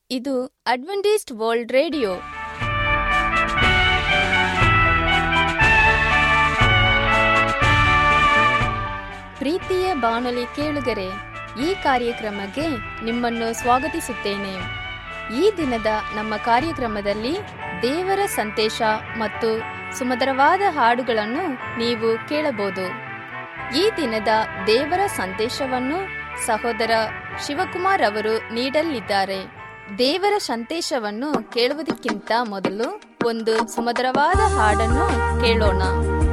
ಇದು Adventist world radio ಪ್ರೀತಿಯ ಬಾನುಲಿ ಕೇಳುಗರೆ ಈ ಕಾರ್ಯಕ್ರಮಕ್ಕೆ ನಿಮ್ಮನ್ನು ಸ್ವಾಗತಿಸುತ್ತೇನೆ ಈ ದಿನದ ನಮ್ಮ ಕಾರ್ಯಕ್ರಮದಲ್ಲಿ ದೇವರ ಸಂದೇಶ ಮತ್ತು ಸುಮಧುರವಾದ ಹಾಡುಗಳನ್ನು ನೀವು ಕೇಳಬಹುದು ಈ ದಿನದ ದೇವರ ಸಂದೇಶವನ್ನು ಸಹೋದರ ಶಿವಕುಮಾರ್ ಅವರು ನೀಡಲಿದ್ದಾರೆ ದೇವರ ಸಂದೇಶವನ್ನು ಕೇಳುವುದಕ್ಕಿಂತ ಮೊದಲು ಒಂದು ಸುಮಧುರವಾದ ಹಾಡನ್ನು ಕೇಳೋಣ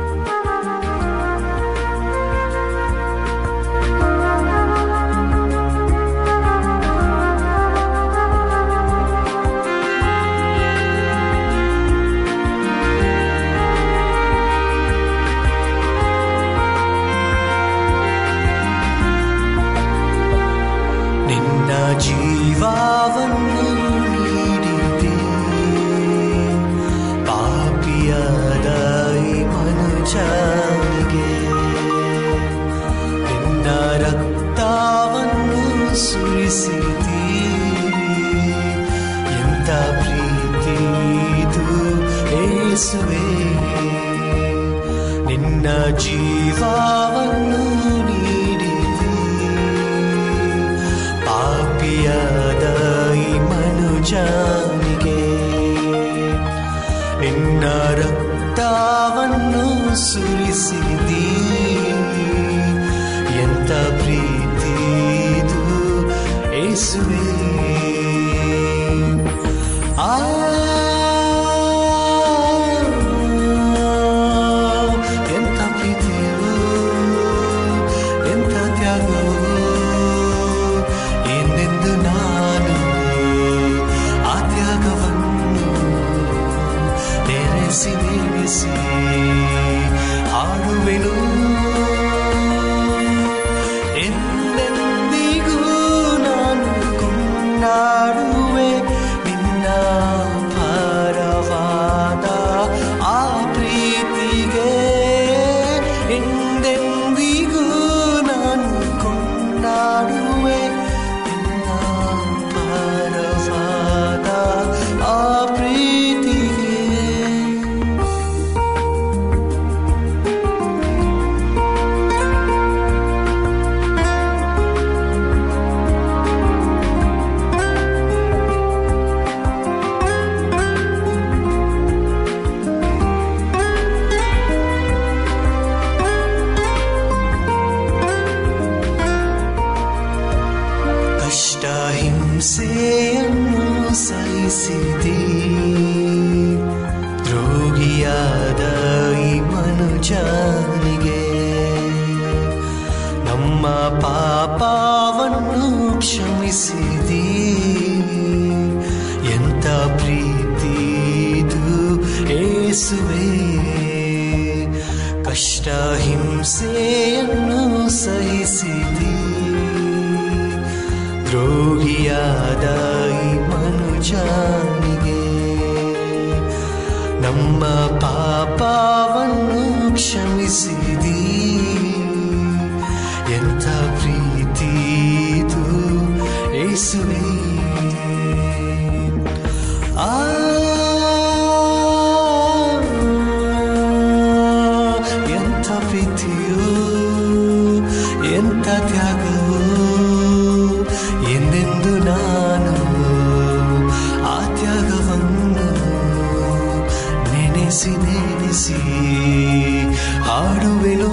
ನಿನ್ನ ಜೀವವನ್ನು ನೀಡಿದೆ ಪಾಪಿಯಾದ ಈ ಮನುಜನಿಗೆ ನಿನ್ನ ರಕ್ತವನ್ನು ಸುರಿಸಿದಿ ಎಂತ ಪ್ರೀತಿ ಇದು ಏಸುವೆ ನಿನ್ನ ಜೀವವನ್ನು ನೀಡಿದೆ ಪಾಪಿಯಾದ ಈ ಮನುಜನಿಗೆ ನಿನ್ನ ರಕ್ತವನ್ನು ಸುರಿಸಿದಿ ಎಂತ ಪ್ರೀತಿ ಇದು ಏಸುವೆ ಆ ಎಂತ ಪ್ರೀತಿಯು ಎಂತ ತ್ಯಾಗವು ಎಂದೆಂದು ನಾನು ಆ ತ್ಯಾಗವನ್ನು ನೆನೆಸಿ ನೆನೆಸಿ ಹಾಡುವೆನು ಎಂದೆಂದಿಗೂ ನಾನು ಕೊಂಡಾಡುವೆ ನಿನ್ನ ಪರವಾದ ಆ ಪ್ರೀತಿಗೆ ಎಂದೆಂದಿಗೂ ನಾನು ಕೊಂಡಾಡುವೆ ನಿನ್ನ ಪರವಾದ ಆ ಪ್ರೀತಿಗೆ ಕಷ್ಟ ಹಿಂಸೆಯನ್ನು ಸಹಿಸಿದಿ ರೋಗಿಯಾದ ಈ ಮನುಜನಿಗೆ ನಮ್ಮ ಪಾಪವನ್ನು ಕ್ಷಮಿಸಿದಿ ಎಂತ ಪ್ರೀತಿ ಇದು ಏಸುವೆ ಕಷ್ಟ ಹಿಂಸೆಯನ್ನು ಸಹಿಸಿದಿ ದ್ರೋಹಿಯಾದ ಈ ಮನುಜನಿಗೆ ನಮ್ಮ ಪಾಪವನ್ನು ಕ್ಷಮಿಸಿದಿ ಎಂಥ ಪ್ರೀತಿ ಇದು ಏಸುವೆ ಆ ಎಂಥ ಪ್ರೀತಿಯು ಎಂಥ ತ್ಯಾಗವು ಎಂದೆಂದು ನಾನು ಆ ತ್ಯಾಗವನ್ನು ನೆನೆಸಿ ನೆನೆಸಿ ಹಾಡುವೆನು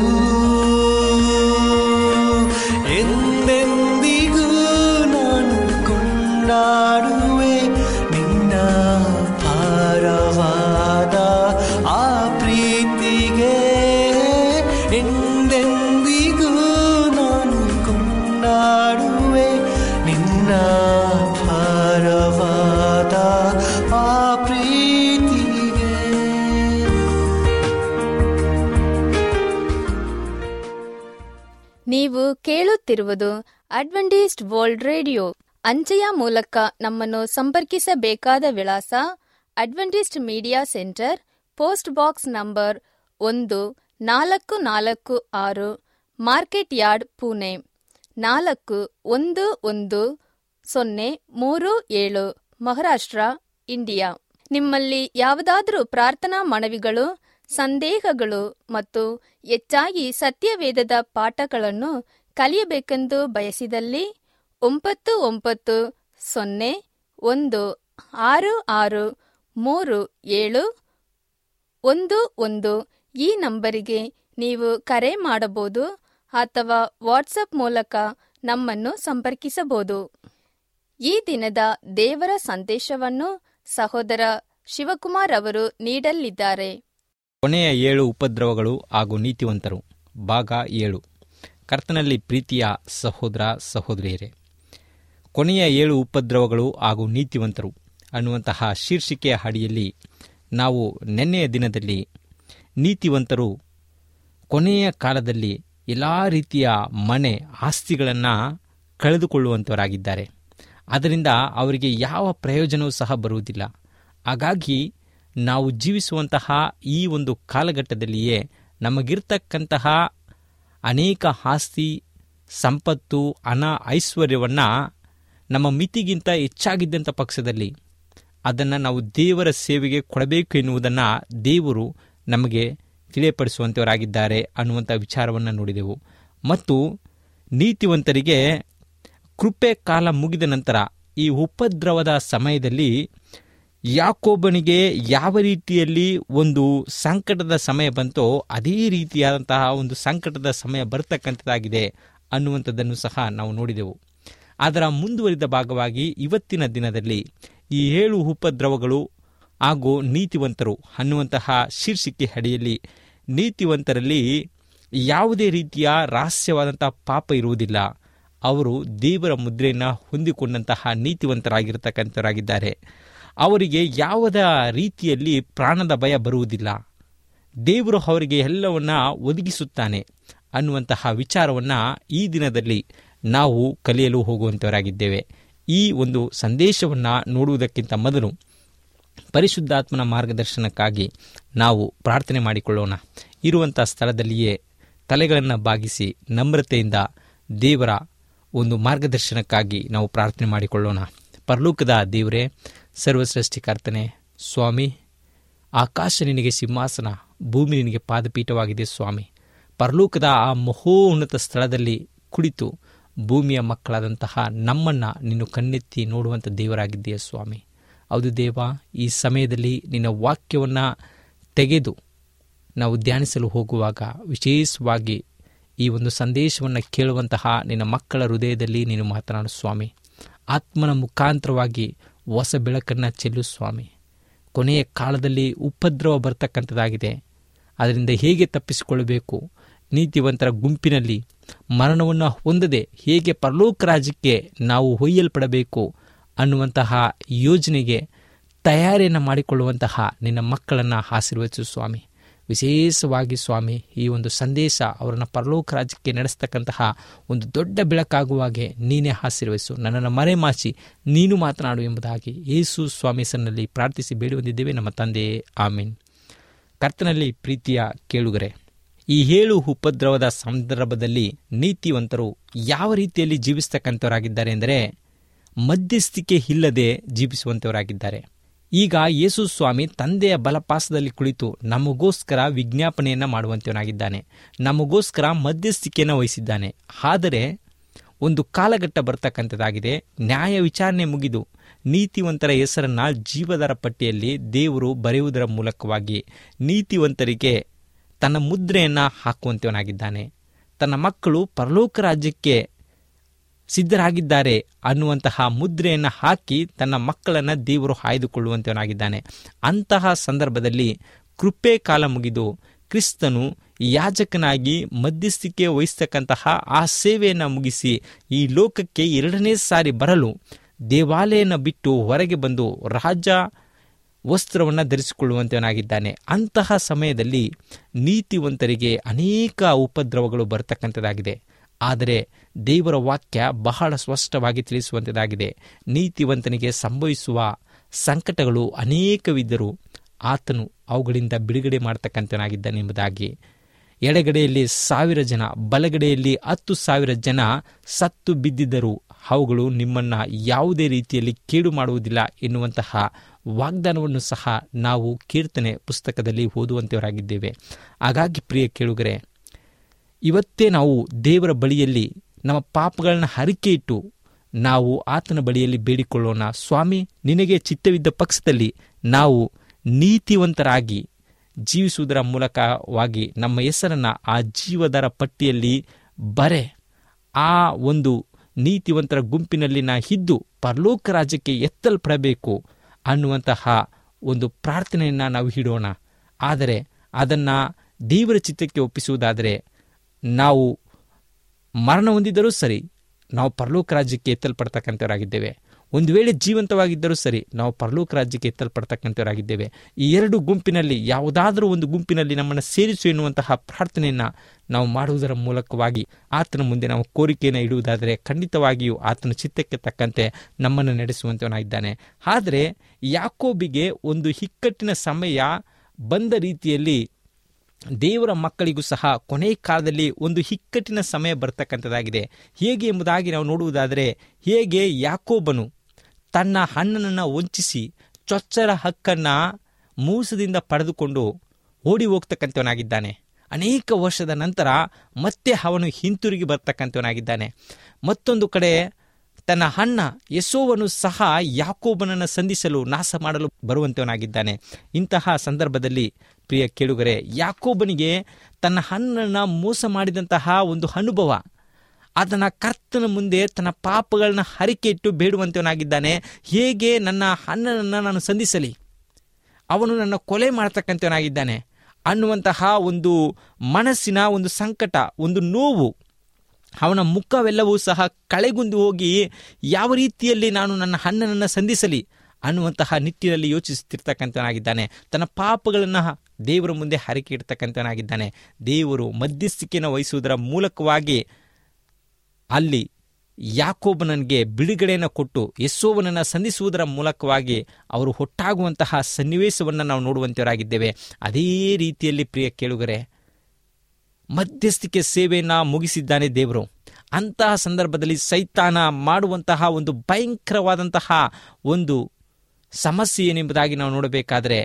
ಎಂದೆಂದಿಗೂ ನಾನು ಕೊಂಡಾಡುವೆ ನಿನ್ನ ಪಾರವಾದ ಆ ಪ್ರೀತಿಗೆ ಎಂದೆಂದಿಗೂ ನಾನು ಕೊಂಡಾಡುವೆ ನಿನ್ನ ಭಾರವಾದ ಆ ಪ್ರೀತಿಗೆ ನೀವು ಕೇಳುತ್ತಿರುವುದು ಅಡ್ವೆಂಟಿಸ್ಟ್ ವರ್ಲ್ಡ್ ರೇಡಿಯೋ ಅಂಚೆಯ ಮೂಲಕ ನಮ್ಮನ್ನು ಸಂಪರ್ಕಿಸಬೇಕಾದ ವಿಳಾಸ Adventist media centre post box number ಒಂದು ನಾಲ್ಕು ನಾಲ್ಕು ಆರು ಮಾರ್ಕೆಟ್ ಯಾರ್ಡ್ ಪುಣೆ ನಾಲ್ಕು ಒಂದು ಒಂದು ಸೊನ್ನೆ ಮೂರು ಏಳು ಮಹಾರಾಷ್ಟ್ರ ಇಂಡಿಯಾ ನಿಮ್ಮಲ್ಲಿ ಯಾವುದಾದರೂ ಪ್ರಾರ್ಥನಾ ಮನವಿಗಳು ಸಂದೇಹಗಳು ಮತ್ತು ಹೆಚ್ಚಾಗಿ ಸತ್ಯವೇದದ ಪಾಠಗಳನ್ನು ಕಲಿಯಬೇಕೆಂದು ಬಯಸಿದಲ್ಲಿ ಒಂಬತ್ತು ಒಂಬತ್ತು ಸೊನ್ನೆ ಒಂದು ಆರು ಆರು ಮೂರು ಏಳು ಒಂದು ಒಂದು ಈ ನಂಬರಿಗೆ ನೀವು ಕರೆ ಮಾಡಬಹುದು ಅಥವಾ ವಾಟ್ಸಪ್ ಮೂಲಕ ನಮ್ಮನ್ನು ಸಂಪರ್ಕಿಸಬಹುದು ಈ ದಿನದ ದೇವರ ಸಂದೇಶವನ್ನು ಸಹೋದರ ಶಿವಕುಮಾರ್ ಅವರು ನೀಡಲಿದ್ದಾರೆ ಕೊನೆಯ ಏಳು ಉಪದ್ರವಗಳು ಹಾಗೂ ನೀತಿವಂತರು ಭಾಗ ಏಳು ಕರ್ತನಲ್ಲಿ ಪ್ರೀತಿಯ ಸಹೋದರ ಸಹೋದರಿಯರೇ ಕೊನೆಯ ಏಳು ಉಪದ್ರವಗಳು ಹಾಗೂ ನೀತಿವಂತರು ಅನ್ನುವಂತಹ ಶೀರ್ಷಿಕೆಯ ಅಡಿಯಲ್ಲಿ ನಾವು ನೆನ್ನೆಯ ದಿನದಲ್ಲಿ ನೀತಿವಂತರು ಕೊನೆಯ ಕಾಲದಲ್ಲಿ ಎಲ್ಲ ರೀತಿಯ ಮನೆ ಆಸ್ತಿಗಳನ್ನು ಕಳೆದುಕೊಳ್ಳುವಂಥವರಾಗಿದ್ದಾರೆ ಅದರಿಂದ ಅವರಿಗೆ ಯಾವ ಪ್ರಯೋಜನವೂ ಸಹ ಬರುವುದಿಲ್ಲ ಹಾಗಾಗಿ ನಾವು ಜೀವಿಸುವಂತಹ ಈ ಒಂದು ಕಾಲಘಟ್ಟದಲ್ಲಿಯೇ ನಮಗಿರ್ತಕ್ಕಂತಹ ಅನೇಕ ಆಸ್ತಿ ಸಂಪತ್ತು ಹಣ ಐಶ್ವರ್ಯವನ್ನು ನಮ್ಮ ಮಿತಿಗಿಂತ ಹೆಚ್ಚಾಗಿದ್ದಂಥ ಪಕ್ಷದಲ್ಲಿ ಅದನ್ನು ನಾವು ದೇವರ ಸೇವೆಗೆ ಕೊಡಬೇಕು ಎನ್ನುವುದನ್ನು ದೇವರು ನಮಗೆ ತಿಳಿಯಪಡಿಸುವಂಥವರಾಗಿದ್ದಾರೆ ಅನ್ನುವಂಥ ವಿಚಾರವನ್ನು ನೋಡಿದೆವು ಮತ್ತು ನೀತಿವಂತರಿಗೆ ಕೃಪೆ ಕಾಲ ಮುಗಿದ ನಂತರ ಈ ಉಪದ್ರವದ ಸಮಯದಲ್ಲಿ ಯಾಕೋಬನಿಗೆ ಯಾವ ರೀತಿಯಲ್ಲಿ ಒಂದು ಸಂಕಟದ ಸಮಯ ಬಂತೋ ಅದೇ ರೀತಿಯಾದಂತಹ ಒಂದು ಸಂಕಟದ ಸಮಯ ಬರ್ತಕ್ಕಂಥದ್ದಾಗಿದೆ ಅನ್ನುವಂಥದ್ದನ್ನು ಸಹ ನಾವು ನೋಡಿದೆವು ಅದರ ಮುಂದುವರಿದ ಭಾಗವಾಗಿ ಇವತ್ತಿನ ದಿನದಲ್ಲಿ ಈ ಏಳು ಉಪದ್ರವಗಳು ಹಾಗೂ ನೀತಿವಂತರು ಅನ್ನುವಂತಹ ಶೀರ್ಷಿಕೆ ಅಡಿಯಲ್ಲಿ ನೀತಿವಂತರಲ್ಲಿ ಯಾವುದೇ ರೀತಿಯ ರಹಸ್ಯವಾದಂತಹ ಪಾಪ ಇರುವುದಿಲ್ಲ ಅವರು ದೇವರ ಮುದ್ರೆಯನ್ನು ಹೊಂದಿಕೊಂಡಂತಹ ನೀತಿವಂತರಾಗಿರ್ತಕ್ಕಂಥವರಾಗಿದ್ದಾರೆ ಅವರಿಗೆ ಯಾವುದ ರೀತಿಯಲ್ಲಿ ಪ್ರಾಣದ ಭಯ ಬರುವುದಿಲ್ಲ ದೇವರು ಅವರಿಗೆ ಎಲ್ಲವನ್ನ ಒದಗಿಸುತ್ತಾನೆ ಅನ್ನುವಂತಹ ವಿಚಾರವನ್ನು ಈ ದಿನದಲ್ಲಿ ನಾವು ಕಲಿಯಲು ಹೋಗುವಂಥವರಾಗಿದ್ದೇವೆ ಈ ಒಂದು ಸಂದೇಶವನ್ನು ನೋಡುವುದಕ್ಕಿಂತ ಮೊದಲು ಪರಿಶುದ್ಧಾತ್ಮನ ಮಾರ್ಗದರ್ಶನಕ್ಕಾಗಿ ನಾವು ಪ್ರಾರ್ಥನೆ ಮಾಡಿಕೊಳ್ಳೋಣ ಇರುವಂಥ ಸ್ಥಳದಲ್ಲಿಯೇ ತಲೆಗಳನ್ನು ಬಾಗಿಸಿ ನಮ್ರತೆಯಿಂದ ದೇವರ ಒಂದು ಮಾರ್ಗದರ್ಶನಕ್ಕಾಗಿ ನಾವು ಪ್ರಾರ್ಥನೆ ಮಾಡಿಕೊಳ್ಳೋಣ ಪರಲೋಕದ ದೇವರೇ ಸರ್ವಸೃಷ್ಟಿಕರ್ತನೆ ಸ್ವಾಮಿ ಆಕಾಶ ನಿನಗೆ ಸಿಂಹಾಸನ ಭೂಮಿ ನಿನಗೆ ಪಾದಪೀಠವಾಗಿದೆ ಸ್ವಾಮಿ ಪರಲೋಕದ ಆ ಮಹೋನ್ನತ ಸ್ಥಳದಲ್ಲಿ ಕುಳಿತು ಭೂಮಿಯ ಮಕ್ಕಳಾದಂತಹ ನಮ್ಮನ್ನು ನೀನು ಕಣ್ಣೆತ್ತಿ ನೋಡುವಂಥ ದೇವರಾಗಿದ್ದೀಯ ಸ್ವಾಮಿ ಹೌದು ದೇವ ಈ ಸಮಯದಲ್ಲಿ ನಿನ್ನ ವಾಕ್ಯವನ್ನು ತೆಗೆದು ನಾವು ಧ್ಯಾನಿಸಲು ಹೋಗುವಾಗ ವಿಶೇಷವಾಗಿ ಈ ಒಂದು ಸಂದೇಶವನ್ನು ಕೇಳುವಂತಹ ನಿನ್ನ ಮಕ್ಕಳ ಹೃದಯದಲ್ಲಿ ನೀನು ಮಾತನಾಡು ಸ್ವಾಮಿ ಆತ್ಮನ ಮುಖಾಂತರವಾಗಿ ಹೊಸ ಬೆಳಕನ್ನು ಚೆಲ್ಲು ಸ್ವಾಮಿ ಕೊನೆಯ ಕಾಲದಲ್ಲಿ ಉಪದ್ರವ ಬರ್ತಕ್ಕಂಥದ್ದಾಗಿದೆ ಅದರಿಂದ ಹೇಗೆ ತಪ್ಪಿಸಿಕೊಳ್ಳಬೇಕು ನೀತಿವಂತರ ಗುಂಪಿನಲ್ಲಿ ಮರಣವನ್ನು ಹೊಂದದೆ ಹೇಗೆ ಪರಲೋಕ ರಾಜ್ಯಕ್ಕೆ ನಾವು ಒಯ್ಯಲ್ಪಡಬೇಕು ಅನ್ನುವಂತಹ ಯೋಜನೆಗೆ ತಯಾರಿಯನ್ನು ಮಾಡಿಕೊಳ್ಳುವಂತಹ ನಿನ್ನ ಮಕ್ಕಳನ್ನು ಆಶೀರ್ವದಿಸು ಸ್ವಾಮಿ ವಿಶೇಷವಾಗಿ ಸ್ವಾಮಿ ಈ ಒಂದು ಸಂದೇಶ ಅವರನ್ನು ಪರಲೋಕ ರಾಜ್ಯಕ್ಕೆ ನಡೆಸ್ತಕ್ಕಂತಹ ಒಂದು ದೊಡ್ಡ ಬೆಳಕಾಗುವಾಗೆ ನೀನೇ ಆಶೀರ್ವದಿಸು ನನ್ನನ್ನು ಮರೆಮಾಚಿ ನೀನು ಮಾತನಾಡು ಎಂಬುದಾಗಿ ಯೇಸು ಸ್ವಾಮಿ ಸನ್ನಲ್ಲಿ ಪ್ರಾರ್ಥಿಸಿ ಬೇಡಿ ಹೊಂದಿದ್ದೇವೆ ನಮ್ಮ ತಂದೆಯೇ ಆಮೀನ್ ಕರ್ತನಲ್ಲಿ ಪ್ರೀತಿಯ ಕೇಳುಗರೆ ಈ ಏಳು ಉಪದ್ರವದ ಸಂದರ್ಭದಲ್ಲಿ ನೀತಿವಂತರು ಯಾವ ರೀತಿಯಲ್ಲಿ ಜೀವಿಸ್ತಕ್ಕಂಥವರಾಗಿದ್ದಾರೆ ಎಂದರೆ ಮಧ್ಯಸ್ಥಿಕೆ ಇಲ್ಲದೆ ಜೀವಿಸುವಂಥವರಾಗಿದ್ದಾರೆ ಈಗ ಯೇಸು ಸ್ವಾಮಿ ತಂದೆಯ ಬಲಪಾಸದಲ್ಲಿ ಕುಳಿತು ನಮಗೋಸ್ಕರ ವಿಜ್ಞಾಪನೆಯನ್ನು ಮಾಡುವಂತವನಾಗಿದ್ದಾನೆ ನಮಗೋಸ್ಕರ ಮಧ್ಯಸ್ಥಿಕೆಯನ್ನು ವಹಿಸಿದ್ದಾನೆ ಆದರೆ ಒಂದು ಕಾಲಘಟ್ಟ ಬರ್ತಕ್ಕಂಥದ್ದಾಗಿದೆ ನ್ಯಾಯ ವಿಚಾರಣೆ ಮುಗಿದು ನೀತಿವಂತರ ಹೆಸರನ್ನ ಜೀವದರ ಪಟ್ಟಿಯಲ್ಲಿ ದೇವರು ಬರೆಯುವುದರ ಮೂಲಕವಾಗಿ ನೀತಿವಂತರಿಗೆ ತನ್ನ ಮುದ್ರೆಯನ್ನು ಹಾಕುವಂತವನಾಗಿದ್ದಾನೆ ತನ್ನ ಮಕ್ಕಳು ಪರಲೋಕ ರಾಜ್ಯಕ್ಕೆ ಸಿದ್ಧರಾಗಿದ್ದಾರೆ ಅನ್ನುವಂತಹ ಮುದ್ರೆಯನ್ನು ಹಾಕಿ ತನ್ನ ಮಕ್ಕಳನ್ನು ದೇವರು ಆಯ್ದುಕೊಳ್ಳುವಂತವನಾಗಿದ್ದಾನೆ ಅಂತಹ ಸಂದರ್ಭದಲ್ಲಿ ಕೃಪೆ ಕಾಲ ಮುಗಿದು ಕ್ರಿಸ್ತನು ಯಾಜಕನಾಗಿ ಮಧ್ಯಸ್ಥಿಕೆ ವಹಿಸ್ತಕ್ಕಂತಹ ಆ ಸೇವೆಯನ್ನು ಮುಗಿಸಿ ಈ ಲೋಕಕ್ಕೆ ಎರಡನೇ ಸಾರಿ ಬರಲು ದೇವಾಲಯನ ಬಿಟ್ಟು ಹೊರಗೆ ಬಂದು ರಾಜ ವಸ್ತ್ರವನ್ನು ಧರಿಸಿಕೊಳ್ಳುವಂತವನಾಗಿದ್ದಾನೆ ಅಂತಹ ಸಮಯದಲ್ಲಿ ನೀತಿವಂತರಿಗೆ ಅನೇಕ ಉಪದ್ರವಗಳು ಬರತಕ್ಕಂಥದ್ದಾಗಿದೆ ಆದರೆ ದೇವರ ವಾಕ್ಯ ಬಹಳ ಸ್ಪಷ್ಟವಾಗಿ ತಿಳಿಸುವಂಥದ್ದಾಗಿದೆ ನೀತಿವಂತನಿಗೆ ಸಂಭವಿಸುವ ಸಂಕಟಗಳು ಅನೇಕವಿದ್ದರೂ ಆತನು ಅವುಗಳಿಂದ ಬಿಡುಗಡೆ ಮಾಡತಕ್ಕಂಥನಾಗಿದ್ದಾನೆ ಎಂಬುದಾಗಿ ಎಡಗಡೆಯಲ್ಲಿ ಸಾವಿರ ಜನ ಬಲಗಡೆಯಲ್ಲಿ ಹತ್ತು ಸಾವಿರ ಜನ ಸತ್ತು ಬಿದ್ದಿದ್ದರು ಅವುಗಳು ನಿಮ್ಮನ್ನು ಯಾವುದೇ ರೀತಿಯಲ್ಲಿ ಕೇಡು ಮಾಡುವುದಿಲ್ಲ ಎನ್ನುವಂತಹ ವಾಗ್ದಾನವನ್ನು ಸಹ ನಾವು ಕೀರ್ತನೆ ಪುಸ್ತಕದಲ್ಲಿ ಓದುವಂತೆಯವರಾಗಿದ್ದೇವೆ ಹಾಗಾಗಿ ಪ್ರಿಯ ಕೇಳುಗರೆ ಇವತ್ತೇ ನಾವು ದೇವರ ಬಳಿಯಲ್ಲಿ ನಮ್ಮ ಪಾಪಗಳನ್ನ ಹರಿಕೆ ಇಟ್ಟು ನಾವು ಆತನ ಬಳಿಯಲ್ಲಿ ಬೇಡಿಕೊಳ್ಳೋಣ ಸ್ವಾಮಿ ನಿನಗೆ ಚಿತ್ತವಿದ್ದ ಪಕ್ಷದಲ್ಲಿ ನಾವು ನೀತಿವಂತರಾಗಿ ಜೀವಿಸುವುದರ ಮೂಲಕವಾಗಿ ನಮ್ಮ ಹೆಸರನ್ನು ಆ ಜೀವದರ ಪಟ್ಟಿಯಲ್ಲಿ ಬರೆ ಆ ಒಂದು ನೀತಿವಂತರ ಗುಂಪಿನಲ್ಲಿ ನಾ ಇದ್ದು ಪರಲೋಕ ರಾಜ್ಯಕ್ಕೆ ಎತ್ತಲ್ಪಡಬೇಕು ಅನ್ನುವಂತಹ ಒಂದು ಪ್ರಾರ್ಥನೆಯನ್ನು ನಾವು ಇಡೋಣ ಆದರೆ ಅದನ್ನು ದೇವರ ಚಿತ್ತಕ್ಕೆ ಒಪ್ಪಿಸುವುದಾದರೆ ನಾವು ಮರಣ ಹೊಂದಿದ್ದರೂ ಸರಿ ನಾವು ಪರಲೋಕ ರಾಜ್ಯಕ್ಕೆ ಎತ್ತಲ್ಪಡ್ತಕ್ಕಂಥವರಾಗಿದ್ದೇವೆ ಒಂದು ವೇಳೆ ಜೀವಂತವಾಗಿದ್ದರೂ ಸರಿ ನಾವು ಪರಲೋಕ ರಾಜ್ಯಕ್ಕೆ ಎತ್ತಲ್ಪಡ್ತಕ್ಕಂಥವರಾಗಿದ್ದೇವೆ ಈ ಎರಡು ಗುಂಪಿನಲ್ಲಿ ಯಾವುದಾದರೂ ಒಂದು ಗುಂಪಿನಲ್ಲಿ ನಮ್ಮನ್ನು ಸೇರಿಸು ಎನ್ನುವಂತಹ ಪ್ರಾರ್ಥನೆಯನ್ನು ನಾವು ಮಾಡುವುದರ ಮೂಲಕವಾಗಿ ಆತನ ಮುಂದೆ ನಾವು ಕೋರಿಕೆಯನ್ನು ಇಡುವುದಾದರೆ ಖಂಡಿತವಾಗಿಯೂ ಆತನ ಚಿತ್ತಕ್ಕೆ ತಕ್ಕಂತೆ ನಮ್ಮನ್ನು ನಡೆಸುವಂತವನಾಗಿದ್ದಾನೆ ಆದರೆ ಯಾಕೋಬಿಗೆ ಒಂದು ಇಕ್ಕಟ್ಟಿನ ಸಮಯ ಬಂದ ರೀತಿಯಲ್ಲಿ ದೇವರ ಮಕ್ಕಳಿಗೂ ಸಹ ಕೊನೆ ಕಾಲದಲ್ಲಿ ಒಂದು ಇಕ್ಕಟ್ಟಿನ ಸಮಯ ಬರ್ತಕ್ಕಂಥದ್ದಾಗಿದೆ ಹೇಗೆ ಎಂಬುದಾಗಿ ನಾವು ನೋಡುವುದಾದರೆ ಹೇಗೆ ಯಾಕೋಬನು ತನ್ನ ಅಣ್ಣನನ್ನು ವಂಚಿಸಿ ಚೊಚ್ಚಲ ಹಕ್ಕನ್ನು ಮೂಸದಿಂದ ಪಡೆದುಕೊಂಡು ಓಡಿ ಹೋಗ್ತಕ್ಕಂಥವನಾಗಿದ್ದಾನೆ ಅನೇಕ ವರ್ಷದ ನಂತರ ಮತ್ತೆ ಅವನು ಹಿಂತಿರುಗಿ ಬರ್ತಕ್ಕಂಥವನಾಗಿದ್ದಾನೆ ಮತ್ತೊಂದು ಕಡೆ ತನ್ನ ಅಣ್ಣ ಯಶೋವನು ಸಹ ಯಾಕೋಬನನ್ನು ಸಂಧಿಸಲು ನಾಶ ಮಾಡಲು ಬರುವಂತವನಾಗಿದ್ದಾನೆ ಇಂತಹ ಸಂದರ್ಭದಲ್ಲಿ ಪ್ರಿಯ ಕೇಳುಗರೆ ಯಾಕೋಬನಿಗೆ ತನ್ನ ಅಣ್ಣನ ಮೋಸ ಮಾಡಿದಂತಹ ಒಂದು ಅನುಭವ ಅದನ್ನ ಕರ್ತನ ಮುಂದೆ ತನ್ನ ಪಾಪಗಳನ್ನ ಹರಿಕೆ ಇಟ್ಟು ಬೇಡುವಂತವನಾಗಿದ್ದಾನೆ ಹೇಗೆ ನನ್ನ ಅಣ್ಣನನ್ನು ನಾನು ಸಂಧಿಸಲಿ ಅವನು ನನ್ನ ಕೊಲೆ ಮಾಡ್ತಕ್ಕಂಥವನಾಗಿದ್ದಾನೆ ಅನ್ನುವಂತಹ ಒಂದು ಮನಸ್ಸಿನ ಒಂದು ಸಂಕಟ ಒಂದು ನೋವು ಅವನ ಮುಖವೆಲ್ಲವೂ ಸಹ ಕಳೆಗುಂದು ಹೋಗಿ ಯಾವ ರೀತಿಯಲ್ಲಿ ನಾನು ನನ್ನ ಅಣ್ಣನನ್ನು ಸಂಧಿಸಲಿ ಅನ್ನುವಂತಹ ನಿಟ್ಟಿನಲ್ಲಿ ಯೋಚಿಸುತ್ತಿರ್ತಕ್ಕಂಥವನಾಗಿದ್ದಾನೆ ತನ್ನ ಪಾಪಗಳನ್ನು ದೇವರ ಮುಂದೆ ಹರಕೆ ಇಡ್ತಕ್ಕಂಥವನಾಗಿದ್ದಾನೆ ದೇವರು ಮಧ್ಯಸ್ಥಿಕೆಯನ್ನು ವಹಿಸುವುದರ ಮೂಲಕವಾಗಿ ಅಲ್ಲಿ ಯಾಕೋಬನನಿಗೆ ಬಿಡುಗಡೆಯನ್ನು ಕೊಟ್ಟು ಯಶೋವನನ್ನು ಸಂಧಿಸುವುದರ ಮೂಲಕವಾಗಿ ಅವರು ಒಟ್ಟಾಗುವಂತಹ ಸನ್ನಿವೇಶವನ್ನು ನಾವು ನೋಡುವಂತವರಾಗಿದ್ದೇವೆ ಅದೇ ರೀತಿಯಲ್ಲಿ ಪ್ರಿಯ ಕೇಳುಗರೆ ಮಧ್ಯಸ್ಥಿಕೆ ಸೇವೆಯನ್ನು ಮುಗಿಸಿದ್ದಾನೆ ದೇವರು ಅಂತಹ ಸಂದರ್ಭದಲ್ಲಿ ಸೈತಾನ ಮಾಡುವಂತಹ ಒಂದು ಭಯಂಕರವಾದಂತಹ ಒಂದು ಸಮಸ್ಯೆ ಏನೆಂಬುದಾಗಿ ನಾವು ನೋಡಬೇಕಾದರೆ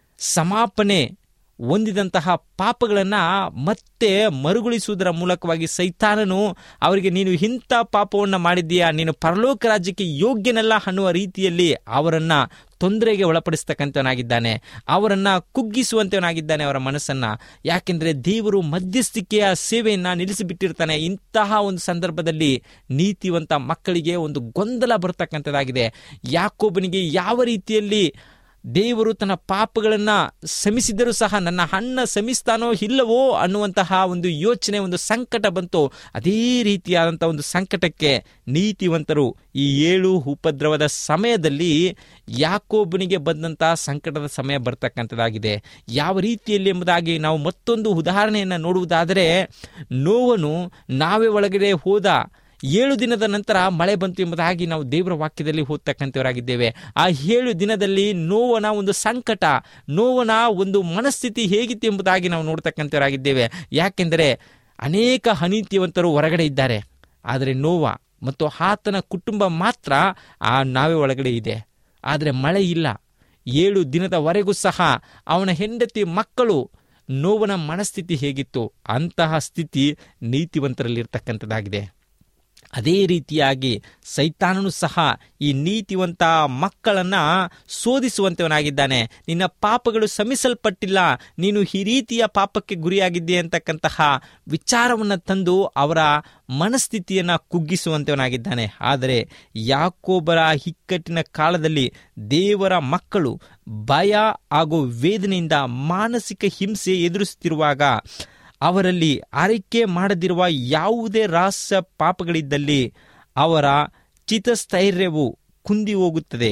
ಸಮಾಪನೆ ಹೊಂದಿದಂತಹ ಪಾಪಗಳನ್ನು ಮತ್ತೆ ಮರುಗೊಳಿಸುವುದರ ಮೂಲಕವಾಗಿ ಸೈತಾನನು ಅವರಿಗೆ ನೀನು ಇಂಥ ಪಾಪವನ್ನು ಮಾಡಿದ್ದೀಯಾ ನೀನು ಪರಲೋಕ ರಾಜ್ಯಕ್ಕೆ ಯೋಗ್ಯನಲ್ಲ ಅನ್ನುವ ರೀತಿಯಲ್ಲಿ ಅವರನ್ನು ತೊಂದರೆಗೆ ಒಳಪಡಿಸ್ತಕ್ಕಂಥವನಾಗಿದ್ದಾನೆ ಅವರನ್ನು ಕುಗ್ಗಿಸುವಂತವನಾಗಿದ್ದಾನೆ ಅವರ ಮನಸ್ಸನ್ನು ಯಾಕೆಂದರೆ ದೇವರು ಮಧ್ಯಸ್ಥಿಕೆಯ ಸೇವೆಯನ್ನು ನಿಲ್ಲಿಸಿಬಿಟ್ಟಿರ್ತಾನೆ ಇಂತಹ ಒಂದು ಸಂದರ್ಭದಲ್ಲಿ ನೀತಿವಂತ ಮಕ್ಕಳಿಗೆ ಒಂದು ಗೊಂದಲ ಬರ್ತಕ್ಕಂಥದ್ದಾಗಿದೆ ಯಾಕೊಬ್ಬನಿಗೆ ಯಾವ ರೀತಿಯಲ್ಲಿ ದೇವರು ತನ್ನ ಪಾಪಗಳನ್ನು ಶಮಿಸಿದರೂ ಸಹ ನನ್ನ ಅಣ್ಣ ಶಮಿಸ್ತಾನೋ ಇಲ್ಲವೋ ಅನ್ನುವಂತಹ ಒಂದು ಯೋಚನೆ ಒಂದು ಸಂಕಟ ಬಂತು ಅದೇ ರೀತಿಯಾದಂಥ ಒಂದು ಸಂಕಟಕ್ಕೆ ನೀತಿವಂತರು ಈ ಏಳು ಉಪದ್ರವದ ಸಮಯದಲ್ಲಿ ಯಾಕೋಬನಿಗೆ ಬಂದಂತಹ ಸಂಕಟದ ಸಮಯ ಬರ್ತಕ್ಕಂಥದ್ದಾಗಿದೆ ಯಾವ ರೀತಿಯಲ್ಲಿ ಎಂಬುದಾಗಿ ನಾವು ಮತ್ತೊಂದು ಉದಾಹರಣೆಯನ್ನು ನೋಡುವುದಾದರೆ ನೋವನು ನಾವೇ ಒಳಗಡೆ ಹೋದ ಏಳು ದಿನದ ನಂತರ ಮಳೆ ಬಂತು ಎಂಬುದಾಗಿ ನಾವು ದೇವರ ವಾಕ್ಯದಲ್ಲಿ ಓದ್ತಕ್ಕಂಥವರಾಗಿದ್ದೇವೆ ಆ ಏಳು ದಿನದಲ್ಲಿ ನೋವನ ಒಂದು ಸಂಕಟ ನೋವನ ಒಂದು ಮನಸ್ಥಿತಿ ಹೇಗಿತ್ತು ಎಂಬುದಾಗಿ ನಾವು ನೋಡ್ತಕ್ಕಂಥವರಾಗಿದ್ದೇವೆ ಯಾಕೆಂದರೆ ಅನೇಕ ಅನೀತಿವಂತರು ಹೊರಗಡೆ ಇದ್ದಾರೆ ಆದರೆ ನೋವ ಮತ್ತು ಆತನ ಕುಟುಂಬ ಮಾತ್ರ ಆ ನಾವೇ ಒಳಗಡೆ ಇದೆ ಆದರೆ ಮಳೆ ಇಲ್ಲ ಏಳು ದಿನದವರೆಗೂ ಸಹ ಅವನ ಹೆಂಡತಿ ಮಕ್ಕಳು ನೋವನ ಮನಸ್ಥಿತಿ ಹೇಗಿತ್ತು ಅಂತಹ ಸ್ಥಿತಿ ನೀತಿವಂತರಲ್ಲಿರ್ತಕ್ಕಂಥದ್ದಾಗಿದೆ ಅದೇ ರೀತಿಯಾಗಿ ಸೈತಾನನು ಸಹ ಈ ನೀತಿವಂತ ಮಕ್ಕಳನ್ನ ಶೋಧಿಸುವಂತವನಾಗಿದ್ದಾನೆ ನಿನ್ನ ಪಾಪಗಳು ಶಮಿಸಲ್ಪಟ್ಟಿಲ್ಲ ನೀನು ಈ ರೀತಿಯ ಪಾಪಕ್ಕೆ ಗುರಿಯಾಗಿದ್ದೆ ಅಂತಕ್ಕಂತಹ ವಿಚಾರವನ್ನು ತಂದು ಅವರ ಮನಸ್ಥಿತಿಯನ್ನು ಕುಗ್ಗಿಸುವಂತವನಾಗಿದ್ದಾನೆ ಆದರೆ ಯಾಕೋಬರ ಇಕ್ಕಟ್ಟಿನ ಕಾಲದಲ್ಲಿ ದೇವರ ಮಕ್ಕಳು ಭಯ ಹಾಗೂ ವೇದನೆಯಿಂದ ಮಾನಸಿಕ ಹಿಂಸೆ ಎದುರಿಸುತ್ತಿರುವಾಗ ಅವರಲ್ಲಿ ಆರೈಕೆ ಮಾಡದಿರುವ ಯಾವುದೇ ರಹಸ್ಯ ಪಾಪಗಳಿದ್ದಲ್ಲಿ ಅವರ ಚಿತಸ್ಥೈರ್ಯವು ಕುಂದಿ ಹೋಗುತ್ತದೆ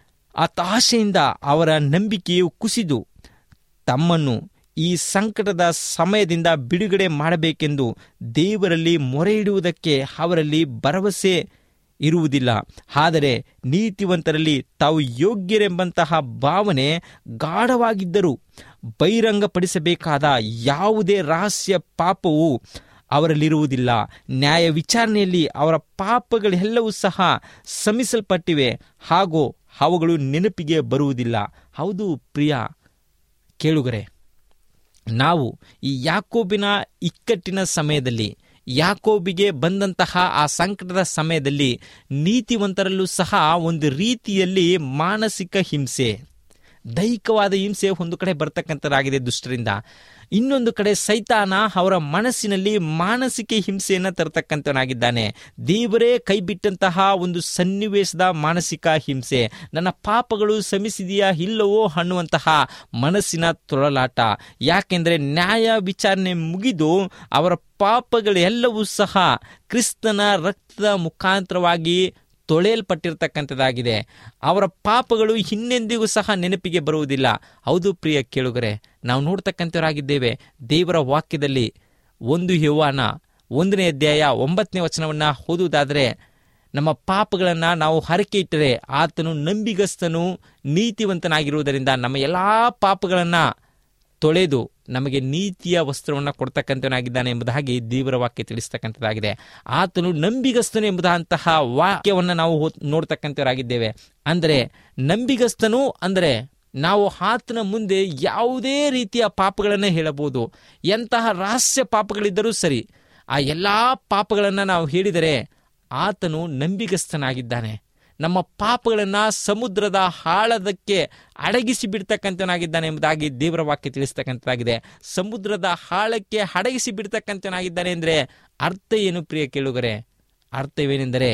ಹತಾಶೆಯಿಂದ ಅವರ ನಂಬಿಕೆಯು ಕುಸಿದು ತಮ್ಮನ್ನು ಈ ಸಂಕಟದ ಸಮಯದಿಂದ ಬಿಡುಗಡೆ ಮಾಡಬೇಕೆಂದು ದೇವರಲ್ಲಿ ಮೊರೆ ಇಡುವುದಕ್ಕೆ ಅವರಲ್ಲಿ ಭರವಸೆ ಇರುವುದಿಲ್ಲ ಆದರೆ ನೀತಿವಂತರಲ್ಲಿ ತಾವು ಯೋಗ್ಯರೆಂಬಂತಹ ಭಾವನೆ ಗಾಢವಾಗಿದ್ದರೂ ಬಹಿರಂಗಪಡಿಸಬೇಕಾದ ಯಾವುದೇ ರಹಸ್ಯ ಪಾಪವು ಅವರಲ್ಲಿರುವುದಿಲ್ಲ ನ್ಯಾಯ ವಿಚಾರಣೆಯಲ್ಲಿ ಅವರ ಪಾಪಗಳೆಲ್ಲವೂ ಸಹ ಶ್ರಮಿಸಲ್ಪಟ್ಟಿವೆ ಹಾಗೂ ಅವುಗಳು ನೆನಪಿಗೆ ಬರುವುದಿಲ್ಲ ಹೌದು ಪ್ರಿಯ ಕೇಳುಗರೆ ನಾವು ಈ ಯಾಕೋಬಿನ ಇಕ್ಕಟ್ಟಿನ ಸಮಯದಲ್ಲಿ ಯಾಕೋಬಿಗೆ ಬಂದಂತಹ ಆ ಸಂಕಟದ ಸಮಯದಲ್ಲಿ ನೀತಿವಂತರಲ್ಲೂ ಸಹ ಒಂದು ರೀತಿಯಲ್ಲಿ ಮಾನಸಿಕ ಹಿಂಸೆ ದೈಹಿಕವಾದ ಹಿಂಸೆ ಒಂದು ಕಡೆ ಬರ್ತಕ್ಕಂಥದ್ದಾಗಿದೆ ದುಷ್ಟರಿಂದ ಇನ್ನೊಂದು ಕಡೆ ಸೈತಾನ ಅವರ ಮನಸ್ಸಿನಲ್ಲಿ ಮಾನಸಿಕ ಹಿಂಸೆಯನ್ನು ತರತಕ್ಕಂಥವನಾಗಿದ್ದಾನೆ ದೇವರೇ ಕೈ ಬಿಟ್ಟಂತಹ ಒಂದು ಸನ್ನಿವೇಶದ ಮಾನಸಿಕ ಹಿಂಸೆ ನನ್ನ ಪಾಪಗಳು ಶ್ರಮಿಸಿದೆಯಾ ಇಲ್ಲವೋ ಅನ್ನುವಂತಹ ಮನಸ್ಸಿನ ತೊಳಲಾಟ ಯಾಕೆಂದರೆ ನ್ಯಾಯ ವಿಚಾರಣೆ ಮುಗಿದು ಅವರ ಪಾಪಗಳೆಲ್ಲವೂ ಸಹ ಕ್ರಿಸ್ತನ ರಕ್ತದ ಮುಖಾಂತರವಾಗಿ ತೊಳೆಯಲ್ಪಟ್ಟಿರ್ತಕ್ಕಂಥದ್ದಾಗಿದೆ ಅವರ ಪಾಪಗಳು ಇನ್ನೆಂದಿಗೂ ಸಹ ನೆನಪಿಗೆ ಬರುವುದಿಲ್ಲ ಹೌದು ಪ್ರಿಯ ಕೇಳುಗರೆ ನಾವು ನೋಡ್ತಕ್ಕಂಥವರಾಗಿದ್ದೇವೆ ದೇವರ ವಾಕ್ಯದಲ್ಲಿ ಒಂದು ಯೌವಾನ ಒಂದನೇ ಅಧ್ಯಾಯ ಒಂಬತ್ತನೇ ವಚನವನ್ನು ಓದುವುದಾದರೆ ನಮ್ಮ ಪಾಪಗಳನ್ನು ನಾವು ಹರಕೆ ಇಟ್ಟರೆ ಆತನು ನಂಬಿಗಸ್ತನು ನೀತಿವಂತನಾಗಿರುವುದರಿಂದ ನಮ್ಮ ಎಲ್ಲ ಪಾಪಗಳನ್ನು ತೊಳೆದು ನಮಗೆ ನೀತಿಯ ವಸ್ತ್ರವನ್ನು ಕೊಡ್ತಕ್ಕಂಥವನಾಗಿದ್ದಾನೆ ಎಂಬುದಾಗಿ ದೇವರ ವಾಕ್ಯ ತಿಳಿಸ್ತಕ್ಕಂಥದ್ದಾಗಿದೆ ಆತನು ನಂಬಿಗಸ್ತನು ಎಂಬುದಂತಹ ವಾಕ್ಯವನ್ನು ನಾವು ಓದ್- ನೋಡ್ತಕ್ಕಂಥವರಾಗಿದ್ದೇವೆ ಅಂದರೆ ನಂಬಿಗಸ್ತನು ಅಂದರೆ ನಾವು ಆತನ ಮುಂದೆ ಯಾವುದೇ ರೀತಿಯ ಪಾಪಗಳನ್ನು ಹೇಳಬಹುದು ಎಂತಹ ರಹಸ್ಯ ಪಾಪಗಳಿದ್ದರೂ ಸರಿ ಆ ಎಲ್ಲ ಪಾಪಗಳನ್ನು ನಾವು ಹೇಳಿದರೆ ಆತನು ನಂಬಿಗಸ್ತನಾಗಿದ್ದಾನೆ ನಮ್ಮ ಪಾಪಗಳನ್ನು ಸಮುದ್ರದ ಆಳದಕ್ಕೆ ಅಡಗಿಸಿ ಬಿಡ್ತಕ್ಕಂಥವನಾಗಿದ್ದಾನೆ ಎಂಬುದಾಗಿ ದೇವರ ವಾಕ್ಯ ತಿಳಿಸ್ತಕ್ಕಂಥದ್ದಾಗಿದೆ ಸಮುದ್ರದ ಆಳಕ್ಕೆ ಅಡಗಿಸಿ ಬಿಡ್ತಕ್ಕಂಥವನಾಗಿದ್ದಾನೆ ಅಂದರೆ ಅರ್ಥ ಏನು ಪ್ರಿಯ ಕೇಳುಗರೆ ಅರ್ಥವೇನೆಂದರೆ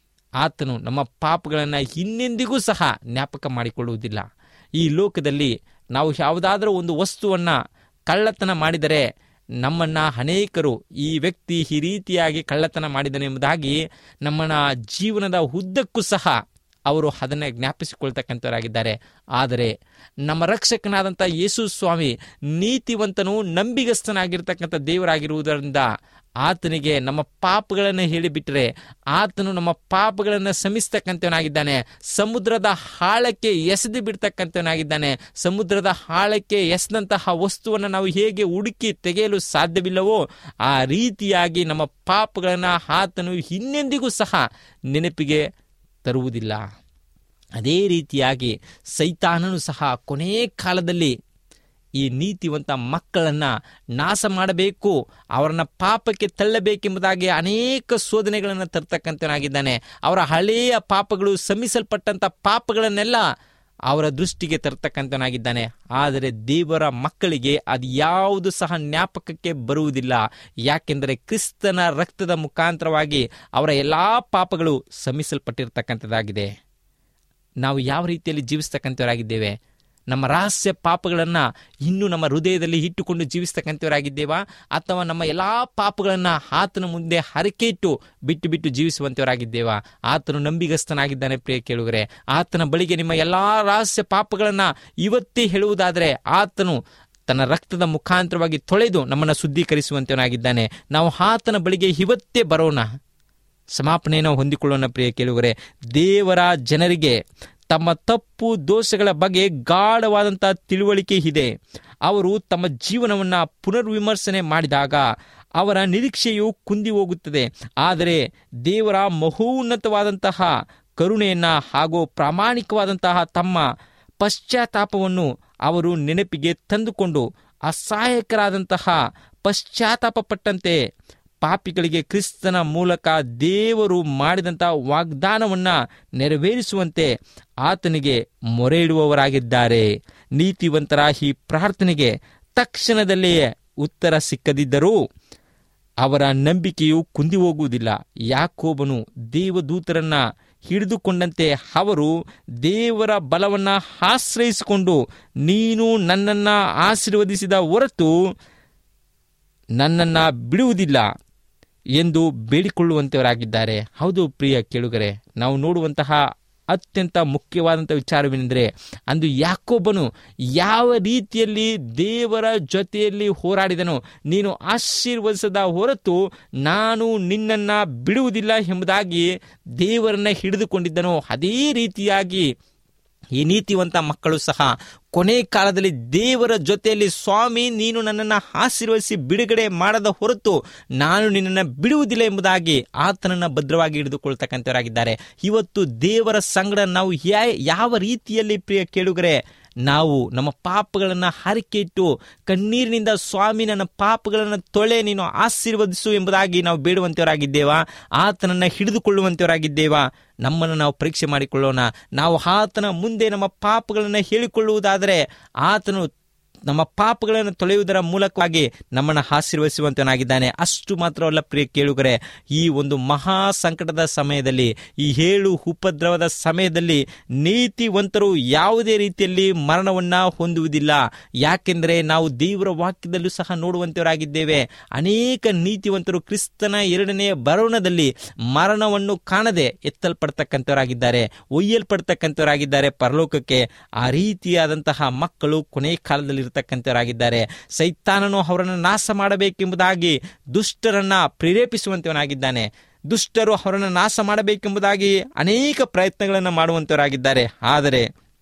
ಆತನು ನಮ್ಮ ಪಾಪಗಳನ್ನು ಇನ್ನೆಂದಿಗೂ ಸಹ ಜ್ಞಾಪಕ ಮಾಡಿಕೊಳ್ಳುವುದಿಲ್ಲ ಈ ಲೋಕದಲ್ಲಿ ನಾವು ಯಾವುದಾದರೂ ಒಂದು ವಸ್ತುವನ್ನು ಕಳ್ಳತನ ಮಾಡಿದರೆ ನಮ್ಮನ್ನ ಅನೇಕರು ಈ ವ್ಯಕ್ತಿ ಈ ರೀತಿಯಾಗಿ ಕಳ್ಳತನ ಮಾಡಿದನು ಎಂಬುದಾಗಿ ನಮ್ಮನ್ನ ಜೀವನದ ಉದ್ದಕ್ಕೂ ಸಹ ಅವರು ಅದನ್ನು ಜ್ಞಾಪಿಸಿಕೊಳ್ತಕ್ಕಂಥವರಾಗಿದ್ದಾರೆ ಆದರೆ ನಮ್ಮ ರಕ್ಷಕನಾದಂಥ ಯೇಸು ಸ್ವಾಮಿ ನೀತಿವಂತನು ನಂಬಿಗಸ್ತನಾಗಿರ್ತಕ್ಕಂಥ ದೇವರಾಗಿರುವುದರಿಂದ ಆತನಿಗೆ ನಮ್ಮ ಪಾಪಗಳನ್ನು ಹೇಳಿಬಿಟ್ರೆ ಆತನು ನಮ್ಮ ಪಾಪಗಳನ್ನು ಶಮಿಸ್ತಕ್ಕಂಥವನಾಗಿದ್ದಾನೆ ಸಮುದ್ರದ ಹಾಳಕ್ಕೆ ಎಸೆದು ಬಿಡ್ತಕ್ಕಂಥವನಾಗಿದ್ದಾನೆ ಸಮುದ್ರದ ಹಾಳಕ್ಕೆ ಎಸೆದಂತಹ ವಸ್ತುವನ್ನು ನಾವು ಹೇಗೆ ಹುಡುಕಿ ತೆಗೆಯಲು ಸಾಧ್ಯವಿಲ್ಲವೋ ಆ ರೀತಿಯಾಗಿ ನಮ್ಮ ಪಾಪಗಳನ್ನು ಆತನು ಇನ್ನೆಂದಿಗೂ ಸಹ ನೆನಪಿಗೆ ತರುವುದಿಲ್ಲ ಅದೇ ರೀತಿಯಾಗಿ ಸೈತಾನನು ಸಹ ಕೊನೇ ಕಾಲದಲ್ಲಿ ಈ ನೀತಿವಂತ ಮಕ್ಕಳನ್ನ ನಾಶ ಮಾಡಬೇಕು ಅವರನ್ನ ಪಾಪಕ್ಕೆ ತಳ್ಳಬೇಕೆಂಬುದಾಗಿ ಅನೇಕ ಶೋಧನೆಗಳನ್ನು ತರ್ತಕ್ಕಂಥವನಾಗಿದ್ದಾನೆ ಅವರ ಹಳೆಯ ಪಾಪಗಳು ಶಮಿಸಲ್ಪಟ್ಟಂಥ ಪಾಪಗಳನ್ನೆಲ್ಲ ಅವರ ದೃಷ್ಟಿಗೆ ತರ್ತಕ್ಕಂಥವನಾಗಿದ್ದಾನೆ ಆದರೆ ದೇವರ ಮಕ್ಕಳಿಗೆ ಅದು ಯಾವುದು ಸಹ ಜ್ಞಾಪಕಕ್ಕೆ ಬರುವುದಿಲ್ಲ ಯಾಕೆಂದರೆ ಕ್ರಿಸ್ತನ ರಕ್ತದ ಮುಖಾಂತರವಾಗಿ ಅವರ ಎಲ್ಲ ಪಾಪಗಳು ಶಮಿಸಲ್ಪಟ್ಟಿರ್ತಕ್ಕಂಥದ್ದಾಗಿದೆ ನಾವು ಯಾವ ರೀತಿಯಲ್ಲಿ ಜೀವಿಸ್ತಕ್ಕಂಥವರಾಗಿದ್ದೇವೆ ನಮ್ಮ ರಹಸ್ಯ ಪಾಪಗಳನ್ನು ಇನ್ನೂ ನಮ್ಮ ಹೃದಯದಲ್ಲಿ ಇಟ್ಟುಕೊಂಡು ಜೀವಿಸ್ತಕ್ಕಂಥವರಾಗಿದ್ದೇವಾ ಅಥವಾ ನಮ್ಮ ಎಲ್ಲ ಪಾಪಗಳನ್ನು ಆತನ ಮುಂದೆ ಹರಕೆ ಇಟ್ಟು ಬಿಟ್ಟು ಬಿಟ್ಟು ಜೀವಿಸುವಂಥವರಾಗಿದ್ದೇವಾ ಆತನು ನಂಬಿಗಸ್ತನಾಗಿದ್ದಾನೆ ಪ್ರಿಯ ಕೇಳುಗರೆ ಆತನ ಬಳಿಗೆ ನಿಮ್ಮ ಎಲ್ಲ ರಹಸ್ಯ ಪಾಪಗಳನ್ನು ಇವತ್ತೇ ಹೇಳುವುದಾದರೆ ಆತನು ತನ್ನ ರಕ್ತದ ಮುಖಾಂತರವಾಗಿ ತೊಳೆದು ನಮ್ಮನ್ನು ಶುದ್ಧೀಕರಿಸುವಂತವನಾಗಿದ್ದಾನೆ ನಾವು ಆತನ ಬಳಿಗೆ ಇವತ್ತೇ ಬರೋಣ ಸಮಾಪನೆಯನ್ನು ಹೊಂದಿಕೊಳ್ಳೋಣ ಪ್ರಿಯ ಕೇಳುಗರೆ ದೇವರ ಜನರಿಗೆ ತಮ್ಮ ತಪ್ಪು ದೋಷಗಳ ಬಗ್ಗೆ ಗಾಢವಾದಂಥ ತಿಳುವಳಿಕೆ ಇದೆ ಅವರು ತಮ್ಮ ಜೀವನವನ್ನು ಪುನರ್ವಿಮರ್ಶನೆ ಮಾಡಿದಾಗ ಅವರ ನಿರೀಕ್ಷೆಯು ಕುಂದಿ ಹೋಗುತ್ತದೆ ಆದರೆ ದೇವರ ಮಹೋನ್ನತವಾದಂತಹ ಕರುಣೆಯನ್ನು ಹಾಗೂ ಪ್ರಾಮಾಣಿಕವಾದಂತಹ ತಮ್ಮ ಪಶ್ಚಾತ್ತಾಪವನ್ನು ಅವರು ನೆನಪಿಗೆ ತಂದುಕೊಂಡು ಅಸಹಾಯಕರಾದಂತಹ ಪಶ್ಚಾತ್ತಾಪಪಟ್ಟಂತೆ ಪಾಪಿಗಳಿಗೆ ಕ್ರಿಸ್ತನ ಮೂಲಕ ದೇವರು ಮಾಡಿದಂಥ ವಾಗ್ದಾನವನ್ನು ನೆರವೇರಿಸುವಂತೆ ಆತನಿಗೆ ಮೊರೆ ಇಡುವವರಾಗಿದ್ದಾರೆ ನೀತಿವಂತರ ಈ ಪ್ರಾರ್ಥನೆಗೆ ತಕ್ಷಣದಲ್ಲಿಯೇ ಉತ್ತರ ಸಿಕ್ಕದಿದ್ದರೂ ಅವರ ನಂಬಿಕೆಯು ಕುಂದಿ ಹೋಗುವುದಿಲ್ಲ ಯಾಕೋಬನು ದೇವದೂತರನ್ನ ಹಿಡಿದುಕೊಂಡಂತೆ ಅವರು ದೇವರ ಬಲವನ್ನ ಆಶ್ರಯಿಸಿಕೊಂಡು ನೀನು ನನ್ನನ್ನ ಆಶೀರ್ವದಿಸಿದ ಹೊರತು ನನ್ನನ್ನು ಬಿಡುವುದಿಲ್ಲ ಎಂದು ಬೇಡಿಕೊಳ್ಳುವಂತವರಾಗಿದ್ದಾರೆ ಹೌದು ಪ್ರಿಯ ಕೇಳುಗರೆ ನಾವು ನೋಡುವಂತಹ ಅತ್ಯಂತ ಮುಖ್ಯವಾದಂಥ ವಿಚಾರವೇನೆಂದರೆ ಅಂದು ಯಾಕೊಬ್ಬನು ಯಾವ ರೀತಿಯಲ್ಲಿ ದೇವರ ಜೊತೆಯಲ್ಲಿ ಹೋರಾಡಿದನು ನೀನು ಆಶೀರ್ವದಿಸದ ಹೊರತು ನಾನು ನಿನ್ನನ್ನು ಬಿಡುವುದಿಲ್ಲ ಎಂಬುದಾಗಿ ದೇವರನ್ನ ಹಿಡಿದುಕೊಂಡಿದ್ದನು ಅದೇ ರೀತಿಯಾಗಿ ಈ ನೀತಿವಂತ ಮಕ್ಕಳು ಸಹ ಕೊನೆ ಕಾಲದಲ್ಲಿ ದೇವರ ಜೊತೆಯಲ್ಲಿ ಸ್ವಾಮಿ ನೀನು ನನ್ನನ್ನು ಆಶೀರ್ವದಿಸಿ ಬಿಡುಗಡೆ ಮಾಡದ ಹೊರತು ನಾನು ನಿನ್ನನ್ನು ಬಿಡುವುದಿಲ್ಲ ಎಂಬುದಾಗಿ ಆತನನ್ನು ಭದ್ರವಾಗಿ ಹಿಡಿದುಕೊಳ್ತಕ್ಕಂಥವರಾಗಿದ್ದಾರೆ ಇವತ್ತು ದೇವರ ಸಂಗಡ ನಾವು ಯಾ- ಯಾವ ರೀತಿಯಲ್ಲಿ ಪ್ರಿಯ ಕೇಳುಗರೆ ನಾವು ನಮ್ಮ ಪಾಪಗಳನ್ನು ಹರಕೆ ಇಟ್ಟು ಕಣ್ಣೀರಿನಿಂದ ಸ್ವಾಮಿ ನನ್ನ ಪಾಪಗಳನ್ನು ತೊಳೆ ನೀನು ಆಶೀರ್ವದಿಸು ಎಂಬುದಾಗಿ ನಾವು ಬೇಡುವಂತವರಾಗಿದ್ದೇವಾ ಆತನನ್ನು ಹಿಡಿದುಕೊಳ್ಳುವಂತವರಾಗಿದ್ದೇವಾ ನಮ್ಮನ್ನು ನಾವು ಪರೀಕ್ಷೆ ಮಾಡಿಕೊಳ್ಳೋಣ ನಾವು ಆತನ ಮುಂದೆ ನಮ್ಮ ಪಾಪಗಳನ್ನು ಹೇಳಿಕೊಳ್ಳುವುದಾದರೆ ಆತನು ನಮ್ಮ ಪಾಪಗಳನ್ನು ತೊಳೆಯುವುದರ ಮೂಲಕವಾಗಿ ನಮ್ಮನ್ನು ಆಶೀರ್ವದಿಸುವಂತನಾಗಿದ್ದಾನೆ ಅಷ್ಟು ಮಾತ್ರವಲ್ಲ ಪ್ರಿಯ ಕೇಳುಗರೆ ಈ ಒಂದು ಮಹಾ ಸಂಕಟದ ಸಮಯದಲ್ಲಿ ಈ ಏಳು ಉಪದ್ರವದ ಸಮಯದಲ್ಲಿ ನೀತಿವಂತರು ಯಾವುದೇ ರೀತಿಯಲ್ಲಿ ಮರಣವನ್ನ ಹೊಂದುವುದಿಲ್ಲ ಯಾಕೆಂದರೆ ನಾವು ದೇವರ ವಾಕ್ಯದಲ್ಲೂ ಸಹ ನೋಡುವಂತವರಾಗಿದ್ದೇವೆ ಅನೇಕ ನೀತಿವಂತರು ಕ್ರಿಸ್ತನ ಎರಡನೆಯ ಬರೋಣದಲ್ಲಿ ಮರಣವನ್ನು ಕಾಣದೆ ಎತ್ತಲ್ಪಡ್ತಕ್ಕಂಥವರಾಗಿದ್ದಾರೆ ಒಯ್ಯಲ್ಪಡ್ತಕ್ಕಂಥವರಾಗಿದ್ದಾರೆ ಪರಲೋಕಕ್ಕೆ ಆ ರೀತಿಯಾದಂತಹ ಮಕ್ಕಳು ಕೊನೆ ಕಾಲದಲ್ಲಿ ಇರತಕ್ಕಂಥವರಾಗಿದ್ದಾರೆ ಸೈತಾನನು ಅವರನ್ನು ನಾಶ ಮಾಡಬೇಕೆಂಬುದಾಗಿ ದುಷ್ಟರನ್ನ ಪ್ರೇರೇಪಿಸುವಂತವನಾಗಿದ್ದಾನೆ ದುಷ್ಟರು ಅವರನ್ನು ನಾಶ ಮಾಡಬೇಕೆಂಬುದಾಗಿ ಅನೇಕ ಪ್ರಯತ್ನಗಳನ್ನು ಮಾಡುವಂತವರಾಗಿದ್ದಾರೆ ಆದರೆ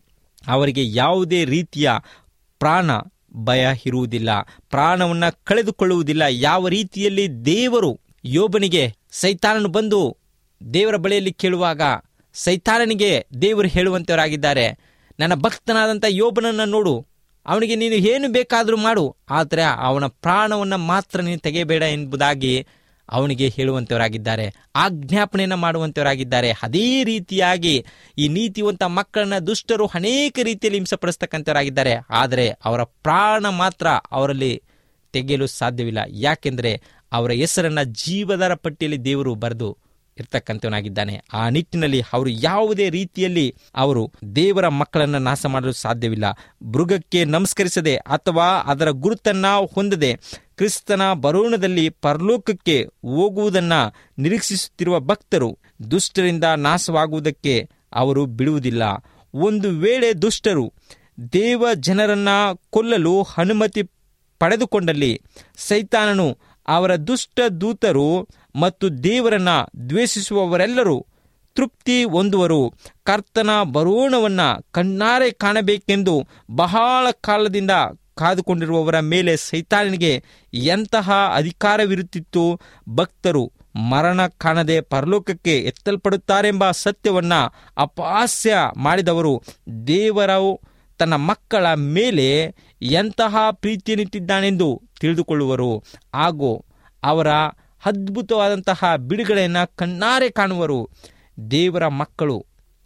ಅವರಿಗೆ ಯಾವುದೇ ರೀತಿಯ ಪ್ರಾಣ ಭಯ ಇರುವುದಿಲ್ಲ ಪ್ರಾಣವನ್ನು ಕಳೆದುಕೊಳ್ಳುವುದಿಲ್ಲ ಯಾವ ರೀತಿಯಲ್ಲಿ ದೇವರು ಯೋಬನಿಗೆ ಸೈತಾನನು ಬಂದು ದೇವರ ಬಳಿಯಲ್ಲಿ ಕೇಳುವಾಗ ಸೈತಾನನಿಗೆ ದೇವರು ಹೇಳುವಂತವರಾಗಿದ್ದಾರೆ ನನ್ನ ಭಕ್ತನಾದಂಥ ಯೋಬನನ್ನು ನೋಡು ಅವನಿಗೆ ನೀನು ಏನು ಬೇಕಾದರೂ ಮಾಡು ಆದರೆ ಅವನ ಪ್ರಾಣವನ್ನು ಮಾತ್ರ ನೀನು ತೆಗೆಯಬೇಡ ಎಂಬುದಾಗಿ ಅವನಿಗೆ ಹೇಳುವಂತವರಾಗಿದ್ದಾರೆ ಆಜ್ಞಾಪನೆಯನ್ನು ಮಾಡುವಂತವರಾಗಿದ್ದಾರೆ ಅದೇ ರೀತಿಯಾಗಿ ಈ ನೀತಿವಂತ ಮಕ್ಕಳನ್ನ ದುಷ್ಟರು ಅನೇಕ ರೀತಿಯಲ್ಲಿ ಹಿಂಸಪಡಿಸ್ತಕ್ಕಂಥವರಾಗಿದ್ದಾರೆ ಆದರೆ ಅವರ ಪ್ರಾಣ ಮಾತ್ರ ಅವರಲ್ಲಿ ತೆಗೆಯಲು ಸಾಧ್ಯವಿಲ್ಲ ಯಾಕೆಂದರೆ ಅವರ ಹೆಸರನ್ನ ಜೀವದರ ಪಟ್ಟಿಯಲ್ಲಿ ದೇವರು ಬರೆದು ಇರ್ತಕ್ಕಂಥವನಾಗಿದ್ದಾನೆ ಆ ನಿಟ್ಟಿನಲ್ಲಿ ಅವರು ಯಾವುದೇ ರೀತಿಯಲ್ಲಿ ಅವರು ದೇವರ ಮಕ್ಕಳನ್ನು ನಾಶ ಮಾಡಲು ಸಾಧ್ಯವಿಲ್ಲ ಮೃಗಕ್ಕೆ ನಮಸ್ಕರಿಸದೆ ಅಥವಾ ಅದರ ಗುರುತನ್ನ ಹೊಂದದೆ ಕ್ರಿಸ್ತನ ಬರೋಣದಲ್ಲಿ ಪರಲೋಕಕ್ಕೆ ಹೋಗುವುದನ್ನ ನಿರೀಕ್ಷಿಸುತ್ತಿರುವ ಭಕ್ತರು ದುಷ್ಟರಿಂದ ನಾಶವಾಗುವುದಕ್ಕೆ ಅವರು ಬಿಡುವುದಿಲ್ಲ ಒಂದು ವೇಳೆ ದುಷ್ಟರು ದೇವ ಜನರನ್ನ ಕೊಲ್ಲಲು ಅನುಮತಿ ಪಡೆದುಕೊಂಡಲ್ಲಿ ಸೈತಾನನು ಅವರ ದುಷ್ಟ ದೂತರು ಮತ್ತು ದೇವರನ್ನ ದ್ವೇಷಿಸುವವರೆಲ್ಲರೂ ತೃಪ್ತಿ ಹೊಂದುವರು ಕರ್ತನ ಬರೋಣವನ್ನ ಕಣ್ಣಾರೆ ಕಾಣಬೇಕೆಂದು ಬಹಳ ಕಾಲದಿಂದ ಕಾದುಕೊಂಡಿರುವವರ ಮೇಲೆ ಸೈತಾನನಿಗೆ ಎಂತಹ ಅಧಿಕಾರವಿರುತ್ತಿತ್ತು ಭಕ್ತರು ಮರಣ ಕಾಣದೆ ಪರಲೋಕಕ್ಕೆ ಎತ್ತಲ್ಪಡುತ್ತಾರೆಂಬ ಸತ್ಯವನ್ನ ಅಪಹಾಸ್ಯ ಮಾಡಿದವರು ದೇವರವು ತನ್ನ ಮಕ್ಕಳ ಮೇಲೆ ಎಂತಹ ಪ್ರೀತಿಯನ್ನಿಟ್ಟಿದ್ದಾನೆಂದು ತಿಳಿದುಕೊಳ್ಳುವರು ಹಾಗೂ ಅವರ ಅದ್ಭುತವಾದಂತಹ ಬಿಡುಗಡೆಯನ್ನು ಕಣ್ಣಾರೆ ಕಾಣುವರು ದೇವರ ಮಕ್ಕಳು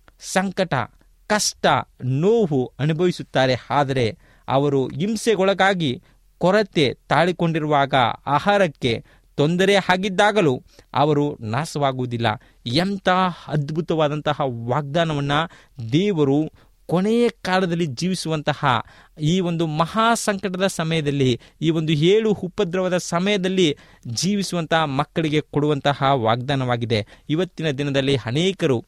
ಸಂಕಟ ಕಷ್ಟ ನೋವು ಅನುಭವಿಸುತ್ತಾರೆ ಆದರೆ ಅವರು ಹಿಂಸೆಗೊಳಗಾಗಿ ಕೊರತೆ ತಾಳಿಕೊಂಡಿರುವಾಗ ಆಹಾರಕ್ಕೆ ತೊಂದರೆ ಆಗಿದ್ದಾಗಲೂ ಅವರು ನಾಶವಾಗುವುದಿಲ್ಲ ಎಂಥ ಅದ್ಭುತವಾದಂತಹ ವಾಗ್ದಾನವನ್ನು ದೇವರು ಕೊನೆಯ ಕಾಲದಲ್ಲಿ ಜೀವಿಸುವಂತಹ ಈ ಒಂದು ಮಹಾ ಸಂಕಟದ ಸಮಯದಲ್ಲಿ ಈ ಒಂದು ಏಳು ಉಪದ್ರವದ ಸಮಯದಲ್ಲಿ ಜೀವಿಸುವಂತಹ ಮಕ್ಕಳಿಗೆ ಕೊಡುವಂತಹ ವಾಗ್ದಾನವಾಗಿದೆ ಇವತ್ತಿನ ದಿನದಲ್ಲಿ ಅನೇಕರು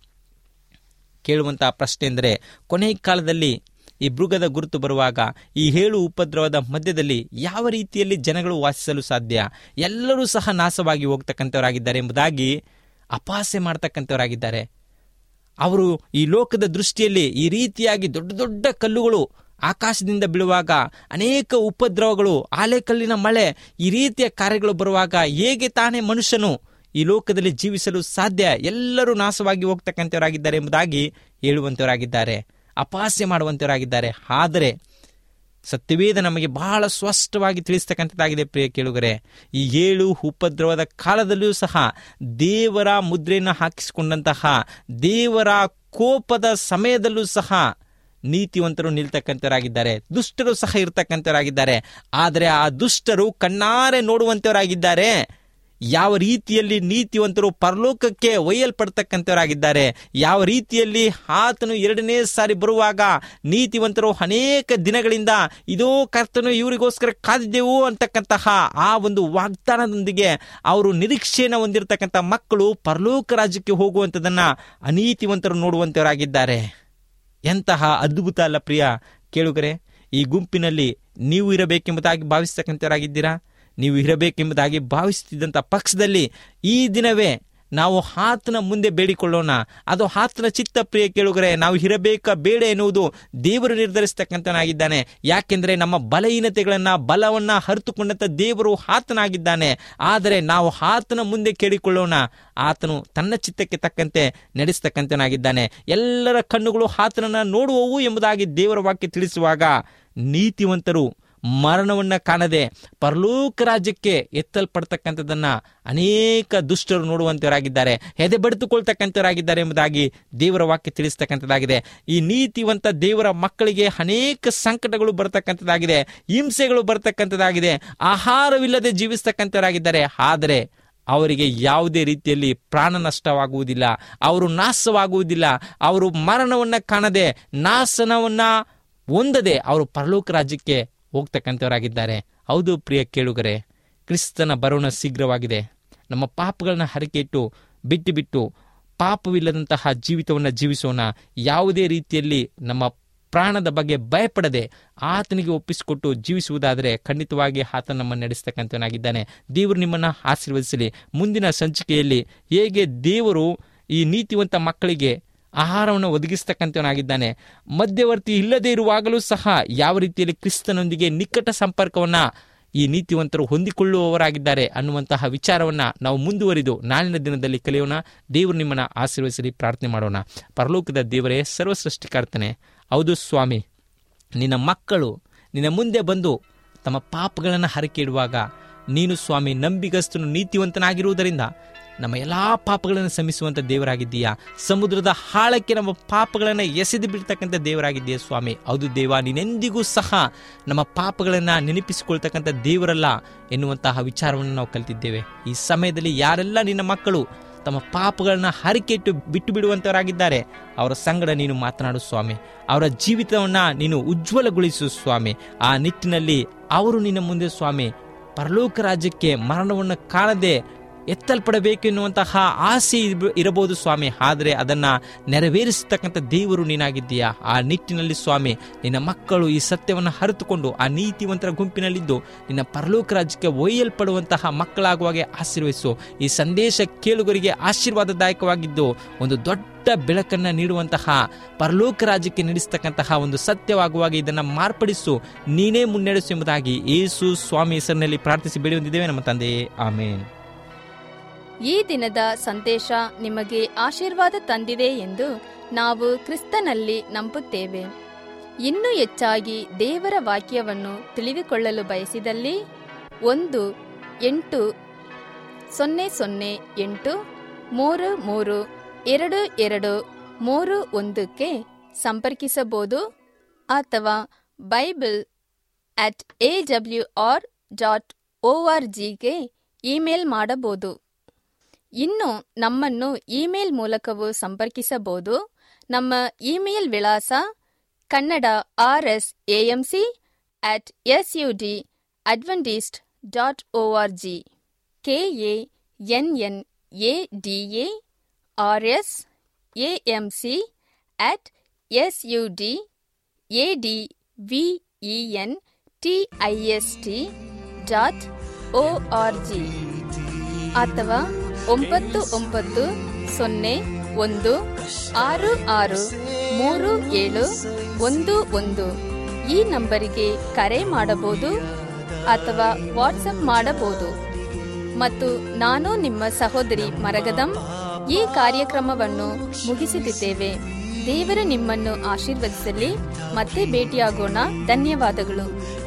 ಕೇಳುವಂತಹ ಪ್ರಶ್ನೆ ಎಂದರೆ ಕೊನೆಯ ಕಾಲದಲ್ಲಿ ಈ ಮೃಗದ ಗುರುತು ಬರುವಾಗ ಈ ಏಳು ಉಪದ್ರವದ ಮಧ್ಯದಲ್ಲಿ ಯಾವ ರೀತಿಯಲ್ಲಿ ಜನಗಳು ವಾಸಿಸಲು ಸಾಧ್ಯ ಎಲ್ಲರೂ ಸಹ ನಾಶವಾಗಿ ಹೋಗ್ತಕ್ಕಂಥವರಾಗಿದ್ದಾರೆ ಎಂಬುದಾಗಿ ಅಪಹಾಸ್ಯ ಮಾಡ್ತಕ್ಕಂಥವರಾಗಿದ್ದಾರೆ ಅವರು ಈ ಲೋಕದ ದೃಷ್ಟಿಯಲ್ಲಿ ಈ ರೀತಿಯಾಗಿ ದೊಡ್ಡ ದೊಡ್ಡ ಕಲ್ಲುಗಳು ಆಕಾಶದಿಂದ ಬೀಳುವಾಗ ಅನೇಕ ಉಪದ್ರವಗಳು ಆಲೆಕಲ್ಲಿನ ಮಳೆ ಈ ರೀತಿಯ ಕಾರ್ಯಗಳು ಬರುವಾಗ ಹೇಗೆ ತಾನೇ ಮನುಷ್ಯನು ಈ ಲೋಕದಲ್ಲಿ ಜೀವಿಸಲು ಸಾಧ್ಯ ಎಲ್ಲರೂ ನಾಶವಾಗಿ ಹೋಗ್ತಕ್ಕಂಥವರಾಗಿದ್ದಾರೆ ಎಂಬುದಾಗಿ ಹೇಳುವಂಥವರಾಗಿದ್ದಾರೆ ಅಪಹಾಸ್ಯ ಮಾಡುವಂಥವರಾಗಿದ್ದಾರೆ ಆದರೆ ಸತ್ಯವೇದ ನಮಗೆ ಬಹಳ ಸ್ಪಷ್ಟವಾಗಿ ತಿಳಿಸ್ತಕ್ಕಂಥದ್ದಾಗಿದೆ ಪ್ರಿಯ ಕೇಳುಗರೆ ಈ ಏಳು ಉಪದ್ರವದ ಕಾಲದಲ್ಲಿಯೂ ಸಹ ದೇವರ ಮುದ್ರೆಯನ್ನು ಹಾಕಿಸಿಕೊಂಡಂತಹ ದೇವರ ಕೋಪದ ಸಮಯದಲ್ಲೂ ಸಹ ನೀತಿವಂತರು ನಿಲ್ತಕ್ಕಂಥವರಾಗಿದ್ದಾರೆ ದುಷ್ಟರು ಸಹ ಇರ್ತಕ್ಕಂಥವರಾಗಿದ್ದಾರೆ ಆದರೆ ಆ ದುಷ್ಟರು ಕಣ್ಣಾರೆ ನೋಡುವಂಥವರಾಗಿದ್ದಾರೆ ಯಾವ ರೀತಿಯಲ್ಲಿ ನೀತಿವಂತರು ಪರಲೋಕಕ್ಕೆ ಒಯ್ಯಲ್ಪಡ್ತಕ್ಕಂಥವರಾಗಿದ್ದಾರೆ ಯಾವ ರೀತಿಯಲ್ಲಿ ಆತನು ಎರಡನೇ ಸಾರಿ ಬರುವಾಗ ನೀತಿವಂತರು ಅನೇಕ ದಿನಗಳಿಂದ ಇದೋ ಕರ್ತನು ಇವರಿಗೋಸ್ಕರ ಕಾದಿದ್ದೆವು ಅಂತಕ್ಕಂತಹ ಆ ಒಂದು ವಾಗ್ದಾನದೊಂದಿಗೆ ಅವರು ನಿರೀಕ್ಷೆಯನ್ನು ಹೊಂದಿರತಕ್ಕಂಥ ಮಕ್ಕಳು ಪರಲೋಕ ರಾಜ್ಯಕ್ಕೆ ಹೋಗುವಂಥದ್ದನ್ನ ಅನೀತಿವಂತರು ನೋಡುವಂತವರಾಗಿದ್ದಾರೆ ಎಂತಹ ಅದ್ಭುತ ಅಲ್ಲ ಪ್ರಿಯ ಕೇಳುಗರೆ ಈ ಗುಂಪಿನಲ್ಲಿ ನೀವು ಇರಬೇಕೆಂಬುದಾಗಿ ಭಾವಿಸ್ತಕ್ಕಂಥವರಾಗಿದ್ದೀರಾ ನೀವು ಇರಬೇಕೆಂಬುದಾಗಿ ಭಾವಿಸುತ್ತಿದ್ದಂಥ ಪಕ್ಷದಲ್ಲಿ ಈ ದಿನವೇ ನಾವು ಆತನ ಮುಂದೆ ಬೇಡಿಕೊಳ್ಳೋಣ ಅದು ಆತನ ಚಿತ್ತ ಪ್ರಿಯ ಕೇಳುಗರೆ ನಾವು ಇರಬೇಕ ಬೇಡ ಎನ್ನುವುದು ದೇವರು ನಿರ್ಧರಿಸ್ತಕ್ಕಂಥನಾಗಿದ್ದಾನೆ ಯಾಕೆಂದ್ರೆ ನಮ್ಮ ಬಲಹೀನತೆಗಳನ್ನ ಬಲವನ್ನ ಹರಿತುಕೊಂಡಂತ ದೇವರು ಆತನಾಗಿದ್ದಾನೆ ಆದರೆ ನಾವು ಆತನ ಮುಂದೆ ಕೇಳಿಕೊಳ್ಳೋಣ ಆತನು ತನ್ನ ಚಿತ್ತಕ್ಕೆ ತಕ್ಕಂತೆ ನಡೆಸ್ತಕ್ಕಂಥನಾಗಿದ್ದಾನೆ ಎಲ್ಲರ ಕಣ್ಣುಗಳು ಆತನನ್ನ ನೋಡುವವು ಎಂಬುದಾಗಿ ದೇವರ ವಾಕ್ಯ ತಿಳಿಸುವಾಗ ನೀತಿವಂತರು ಮರಣವನ್ನ ಕಾಣದೆ ಪರಲೋಕ ರಾಜ್ಯಕ್ಕೆ ಎತ್ತಲ್ಪಡ್ತಕ್ಕಂಥದ್ದನ್ನ ಅನೇಕ ದುಷ್ಟರು ನೋಡುವಂತವರಾಗಿದ್ದಾರೆ ಎದೆ ಬಡಿದುಕೊಳ್ತಕ್ಕಂಥವರಾಗಿದ್ದಾರೆ ಎಂಬುದಾಗಿ ದೇವರ ವಾಕ್ಯ ತಿಳಿಸ್ತಕ್ಕಂಥದ್ದಾಗಿದೆ ಈ ನೀತಿವಂತ ದೇವರ ಮಕ್ಕಳಿಗೆ ಅನೇಕ ಸಂಕಟಗಳು ಬರ್ತಕ್ಕಂಥದ್ದಾಗಿದೆ ಹಿಂಸೆಗಳು ಬರ್ತಕ್ಕಂಥದ್ದಾಗಿದೆ ಆಹಾರವಿಲ್ಲದೆ ಜೀವಿಸ್ತಕ್ಕಂಥವರಾಗಿದ್ದಾರೆ ಆದರೆ ಅವರಿಗೆ ಯಾವುದೇ ರೀತಿಯಲ್ಲಿ ಪ್ರಾಣ ನಷ್ಟವಾಗುವುದಿಲ್ಲ ಅವರು ನಾಶವಾಗುವುದಿಲ್ಲ ಅವರು ಮರಣವನ್ನ ಕಾಣದೆ ನಾಶನವನ್ನ ಹೊಂದದೆ ಅವರು ಪರಲೋಕ ರಾಜ್ಯಕ್ಕೆ ಹೋಗ್ತಕ್ಕಂಥವರಾಗಿದ್ದಾರೆ ಹೌದು ಪ್ರಿಯ ಕೇಳುಗರೆ ಕ್ರಿಸ್ತನ ಬರೋಣ ಶೀಘ್ರವಾಗಿದೆ ನಮ್ಮ ಪಾಪಗಳನ್ನ ಹರಕೆ ಇಟ್ಟು ಬಿಟ್ಟು ಬಿಟ್ಟು ಪಾಪವಿಲ್ಲದಂತಹ ಜೀವಿತವನ್ನು ಜೀವಿಸೋಣ ಯಾವುದೇ ರೀತಿಯಲ್ಲಿ ನಮ್ಮ ಪ್ರಾಣದ ಬಗ್ಗೆ ಭಯಪಡದೆ ಆತನಿಗೆ ಒಪ್ಪಿಸಿಕೊಟ್ಟು ಜೀವಿಸುವುದಾದರೆ ಖಂಡಿತವಾಗಿ ಆತ ನಮ್ಮನ್ನು ನಡೆಸ್ತಕ್ಕಂಥವನಾಗಿದ್ದಾನೆ ದೇವರು ನಿಮ್ಮನ್ನು ಆಶೀರ್ವದಿಸಲಿ ಮುಂದಿನ ಸಂಚಿಕೆಯಲ್ಲಿ ಹೇಗೆ ದೇವರು ಈ ನೀತಿವಂತ ಮಕ್ಕಳಿಗೆ ಆಹಾರವನ್ನು ಒದಗಿಸ್ತಕ್ಕಂಥವನಾಗಿದ್ದಾನೆ ಮಧ್ಯವರ್ತಿ ಇಲ್ಲದೆ ಇರುವಾಗಲೂ ಸಹ ಯಾವ ರೀತಿಯಲ್ಲಿ ಕ್ರಿಸ್ತನೊಂದಿಗೆ ನಿಕಟ ಸಂಪರ್ಕವನ್ನ ಈ ನೀತಿವಂತರು ಹೊಂದಿಕೊಳ್ಳುವವರಾಗಿದ್ದಾರೆ ಅನ್ನುವಂತಹ ವಿಚಾರವನ್ನ ನಾವು ಮುಂದುವರಿದು ನಾಳಿನ ದಿನದಲ್ಲಿ ಕಲಿಯೋಣ ದೇವರು ನಿಮ್ಮನ್ನು ಆಶೀರ್ವದಿಸಲಿ ಪ್ರಾರ್ಥನೆ ಮಾಡೋಣ ಪರಲೋಕದ ದೇವರೇ ಸರ್ವಸೃಷ್ಟಿಕರ್ತನೆ ಹೌದು ಸ್ವಾಮಿ ನಿನ್ನ ಮಕ್ಕಳು ನಿನ್ನ ಮುಂದೆ ಬಂದು ತಮ್ಮ ಪಾಪಗಳನ್ನು ಹರಕೆ ಇಡುವಾಗ ನೀನು ಸ್ವಾಮಿ ನಂಬಿಗಸ್ತನು ನೀತಿವಂತನಾಗಿರುವುದರಿಂದ ನಮ್ಮ ಎಲ್ಲ ಪಾಪಗಳನ್ನು ಶಮಿಸುವಂಥ ದೇವರಾಗಿದ್ದೀಯಾ ಸಮುದ್ರದ ಹಾಳಕ್ಕೆ ನಮ್ಮ ಪಾಪಗಳನ್ನು ಎಸೆದು ಬಿಡ್ತಕ್ಕಂಥ ದೇವರಾಗಿದ್ದೀಯ ಸ್ವಾಮಿ ಹೌದು ದೇವ ನೀನೆಂದಿಗೂ ಸಹ ನಮ್ಮ ಪಾಪಗಳನ್ನು ನೆನಪಿಸಿಕೊಳ್ತಕ್ಕಂಥ ದೇವರಲ್ಲ ಎನ್ನುವಂತಹ ವಿಚಾರವನ್ನು ನಾವು ಕಲಿತಿದ್ದೇವೆ ಈ ಸಮಯದಲ್ಲಿ ಯಾರೆಲ್ಲ ನಿನ್ನ ಮಕ್ಕಳು ತಮ್ಮ ಪಾಪಗಳನ್ನ ಹರಿಕೆಟ್ಟು ಬಿಟ್ಟು ಬಿಡುವಂತವರಾಗಿದ್ದಾರೆ ಅವರ ಸಂಗಡ ನೀನು ಮಾತನಾಡು ಸ್ವಾಮಿ ಅವರ ಜೀವಿತವನ್ನ ನೀನು ಉಜ್ವಲಗೊಳಿಸು ಸ್ವಾಮಿ ಆ ನಿಟ್ಟಿನಲ್ಲಿ ಅವರು ನಿನ್ನ ಮುಂದೆ ಸ್ವಾಮಿ ಪರಲೋಕ ರಾಜ್ಯಕ್ಕೆ ಮರಣವನ್ನು ಕಾಣದೆ ಎತ್ತಲ್ಪಡಬೇಕು ಎನ್ನುವಂತಹ ಆಸೆ ಇರ್ಬ- ಇರಬಹುದು ಸ್ವಾಮಿ ಆದರೆ ಅದನ್ನ ನೆರವೇರಿಸತಕ್ಕಂಥ ದೇವರು ನೀನಾಗಿದ್ದೀಯಾ ಆ ನಿಟ್ಟಿನಲ್ಲಿ ಸ್ವಾಮಿ ನಿನ್ನ ಮಕ್ಕಳು ಈ ಸತ್ಯವನ್ನು ಹರಿತುಕೊಂಡು ಆ ನೀತಿವಂತರ ಗುಂಪಿನಲ್ಲಿದ್ದು ನಿನ್ನ ಪರಲೋಕ ರಾಜ್ಯಕ್ಕೆ ಒಯ್ಯಲ್ಪಡುವಂತಹ ಮಕ್ಕಳಾಗುವಾಗೆ ಆಶೀರ್ವಹಿಸು ಈ ಸಂದೇಶ ಕೇಳುಗರಿಗೆ ಆಶೀರ್ವಾದದಾಯಕವಾಗಿದ್ದು ಒಂದು ದೊಡ್ಡ ಬೆಳಕನ್ನ ನೀಡುವಂತಹ ಪರಲೋಕ ರಾಜ್ಯಕ್ಕೆ ನಡೆಸ್ತಕ್ಕಂತಹ ಒಂದು ಸತ್ಯವಾಗುವಾಗ ಇದನ್ನು ಮಾರ್ಪಡಿಸು ನೀನೇ ಮುನ್ನಡೆಸು ಎಂಬುದಾಗಿ ಯೇಸು ಸ್ವಾಮಿ ಹೆಸರಿನಲ್ಲಿ ಪ್ರಾರ್ಥಿಸಿ ಬೇಡಿ ಹೊಂದಿದ್ದೇವೆ ನಮ್ಮ ತಂದೆಯೇ ಆಮೇನ್ ಈ ದಿನದ ಸಂದೇಶ ನಿಮಗೆ ಆಶೀರ್ವಾದ ತಂದಿದೆ ಎಂದು ನಾವು ಕ್ರಿಸ್ತನಲ್ಲಿ ನಂಬುತ್ತೇವೆ ಇನ್ನೂ ಹೆಚ್ಚಾಗಿ ದೇವರ ವಾಕ್ಯವನ್ನು ತಿಳಿದುಕೊಳ್ಳಲು ಬಯಸಿದಲ್ಲಿ ಒಂದು ಎಂಟು ಸೊನ್ನೆ ಸೊನ್ನೆ ಎಂಟು ಮೂರು ಮೂರು ಎರಡು ಎರಡು ಮೂರು ಒಂದಕ್ಕೆ ಸಂಪರ್ಕಿಸಬಹುದು ಅಥವಾ Bible at A W R dot O R ಜಿಗೆ ಇಮೇಲ್ ಮಾಡಬಹುದು ಇನ್ನು ನಮ್ಮನ್ನು ಇಮೇಲ್ ಮೂಲಕವೂ ಸಂಪರ್ಕಿಸಬಹುದು ನಮ್ಮ ಇಮೇಲ್ ವಿಳಾಸ Kannada R S AMC at S U D Adventist dot O R G K A N N A D A R S AM C at S U D A D V E N T I S T dot O R G ಅಥವಾ ಒಂಬತ್ತು ಒಂಬತ್ತು ಸೊನ್ನೆ ಒಂದು ಆರು ಆರು ಮೂರು ಏಳು ಒಂದು ಒಂದು ಈ ನಂಬರಿಗೆ ಕರೆ ಮಾಡಬಹುದು ಅಥವಾ ವಾಟ್ಸಪ್ ಮಾಡಬಹುದು ಮತ್ತು ನಾನು ನಿಮ್ಮ ಸಹೋದರಿ ಮರಗದಂ ಈ ಕಾರ್ಯಕ್ರಮವನ್ನು ಮುಗಿಸುತ್ತಿದ್ದೇವೆ ದೇವರು ನಿಮ್ಮನ್ನು ಆಶೀರ್ವದಿಸಲಿ ಮತ್ತೆ ಭೇಟಿಯಾಗೋಣ ಧನ್ಯವಾದಗಳು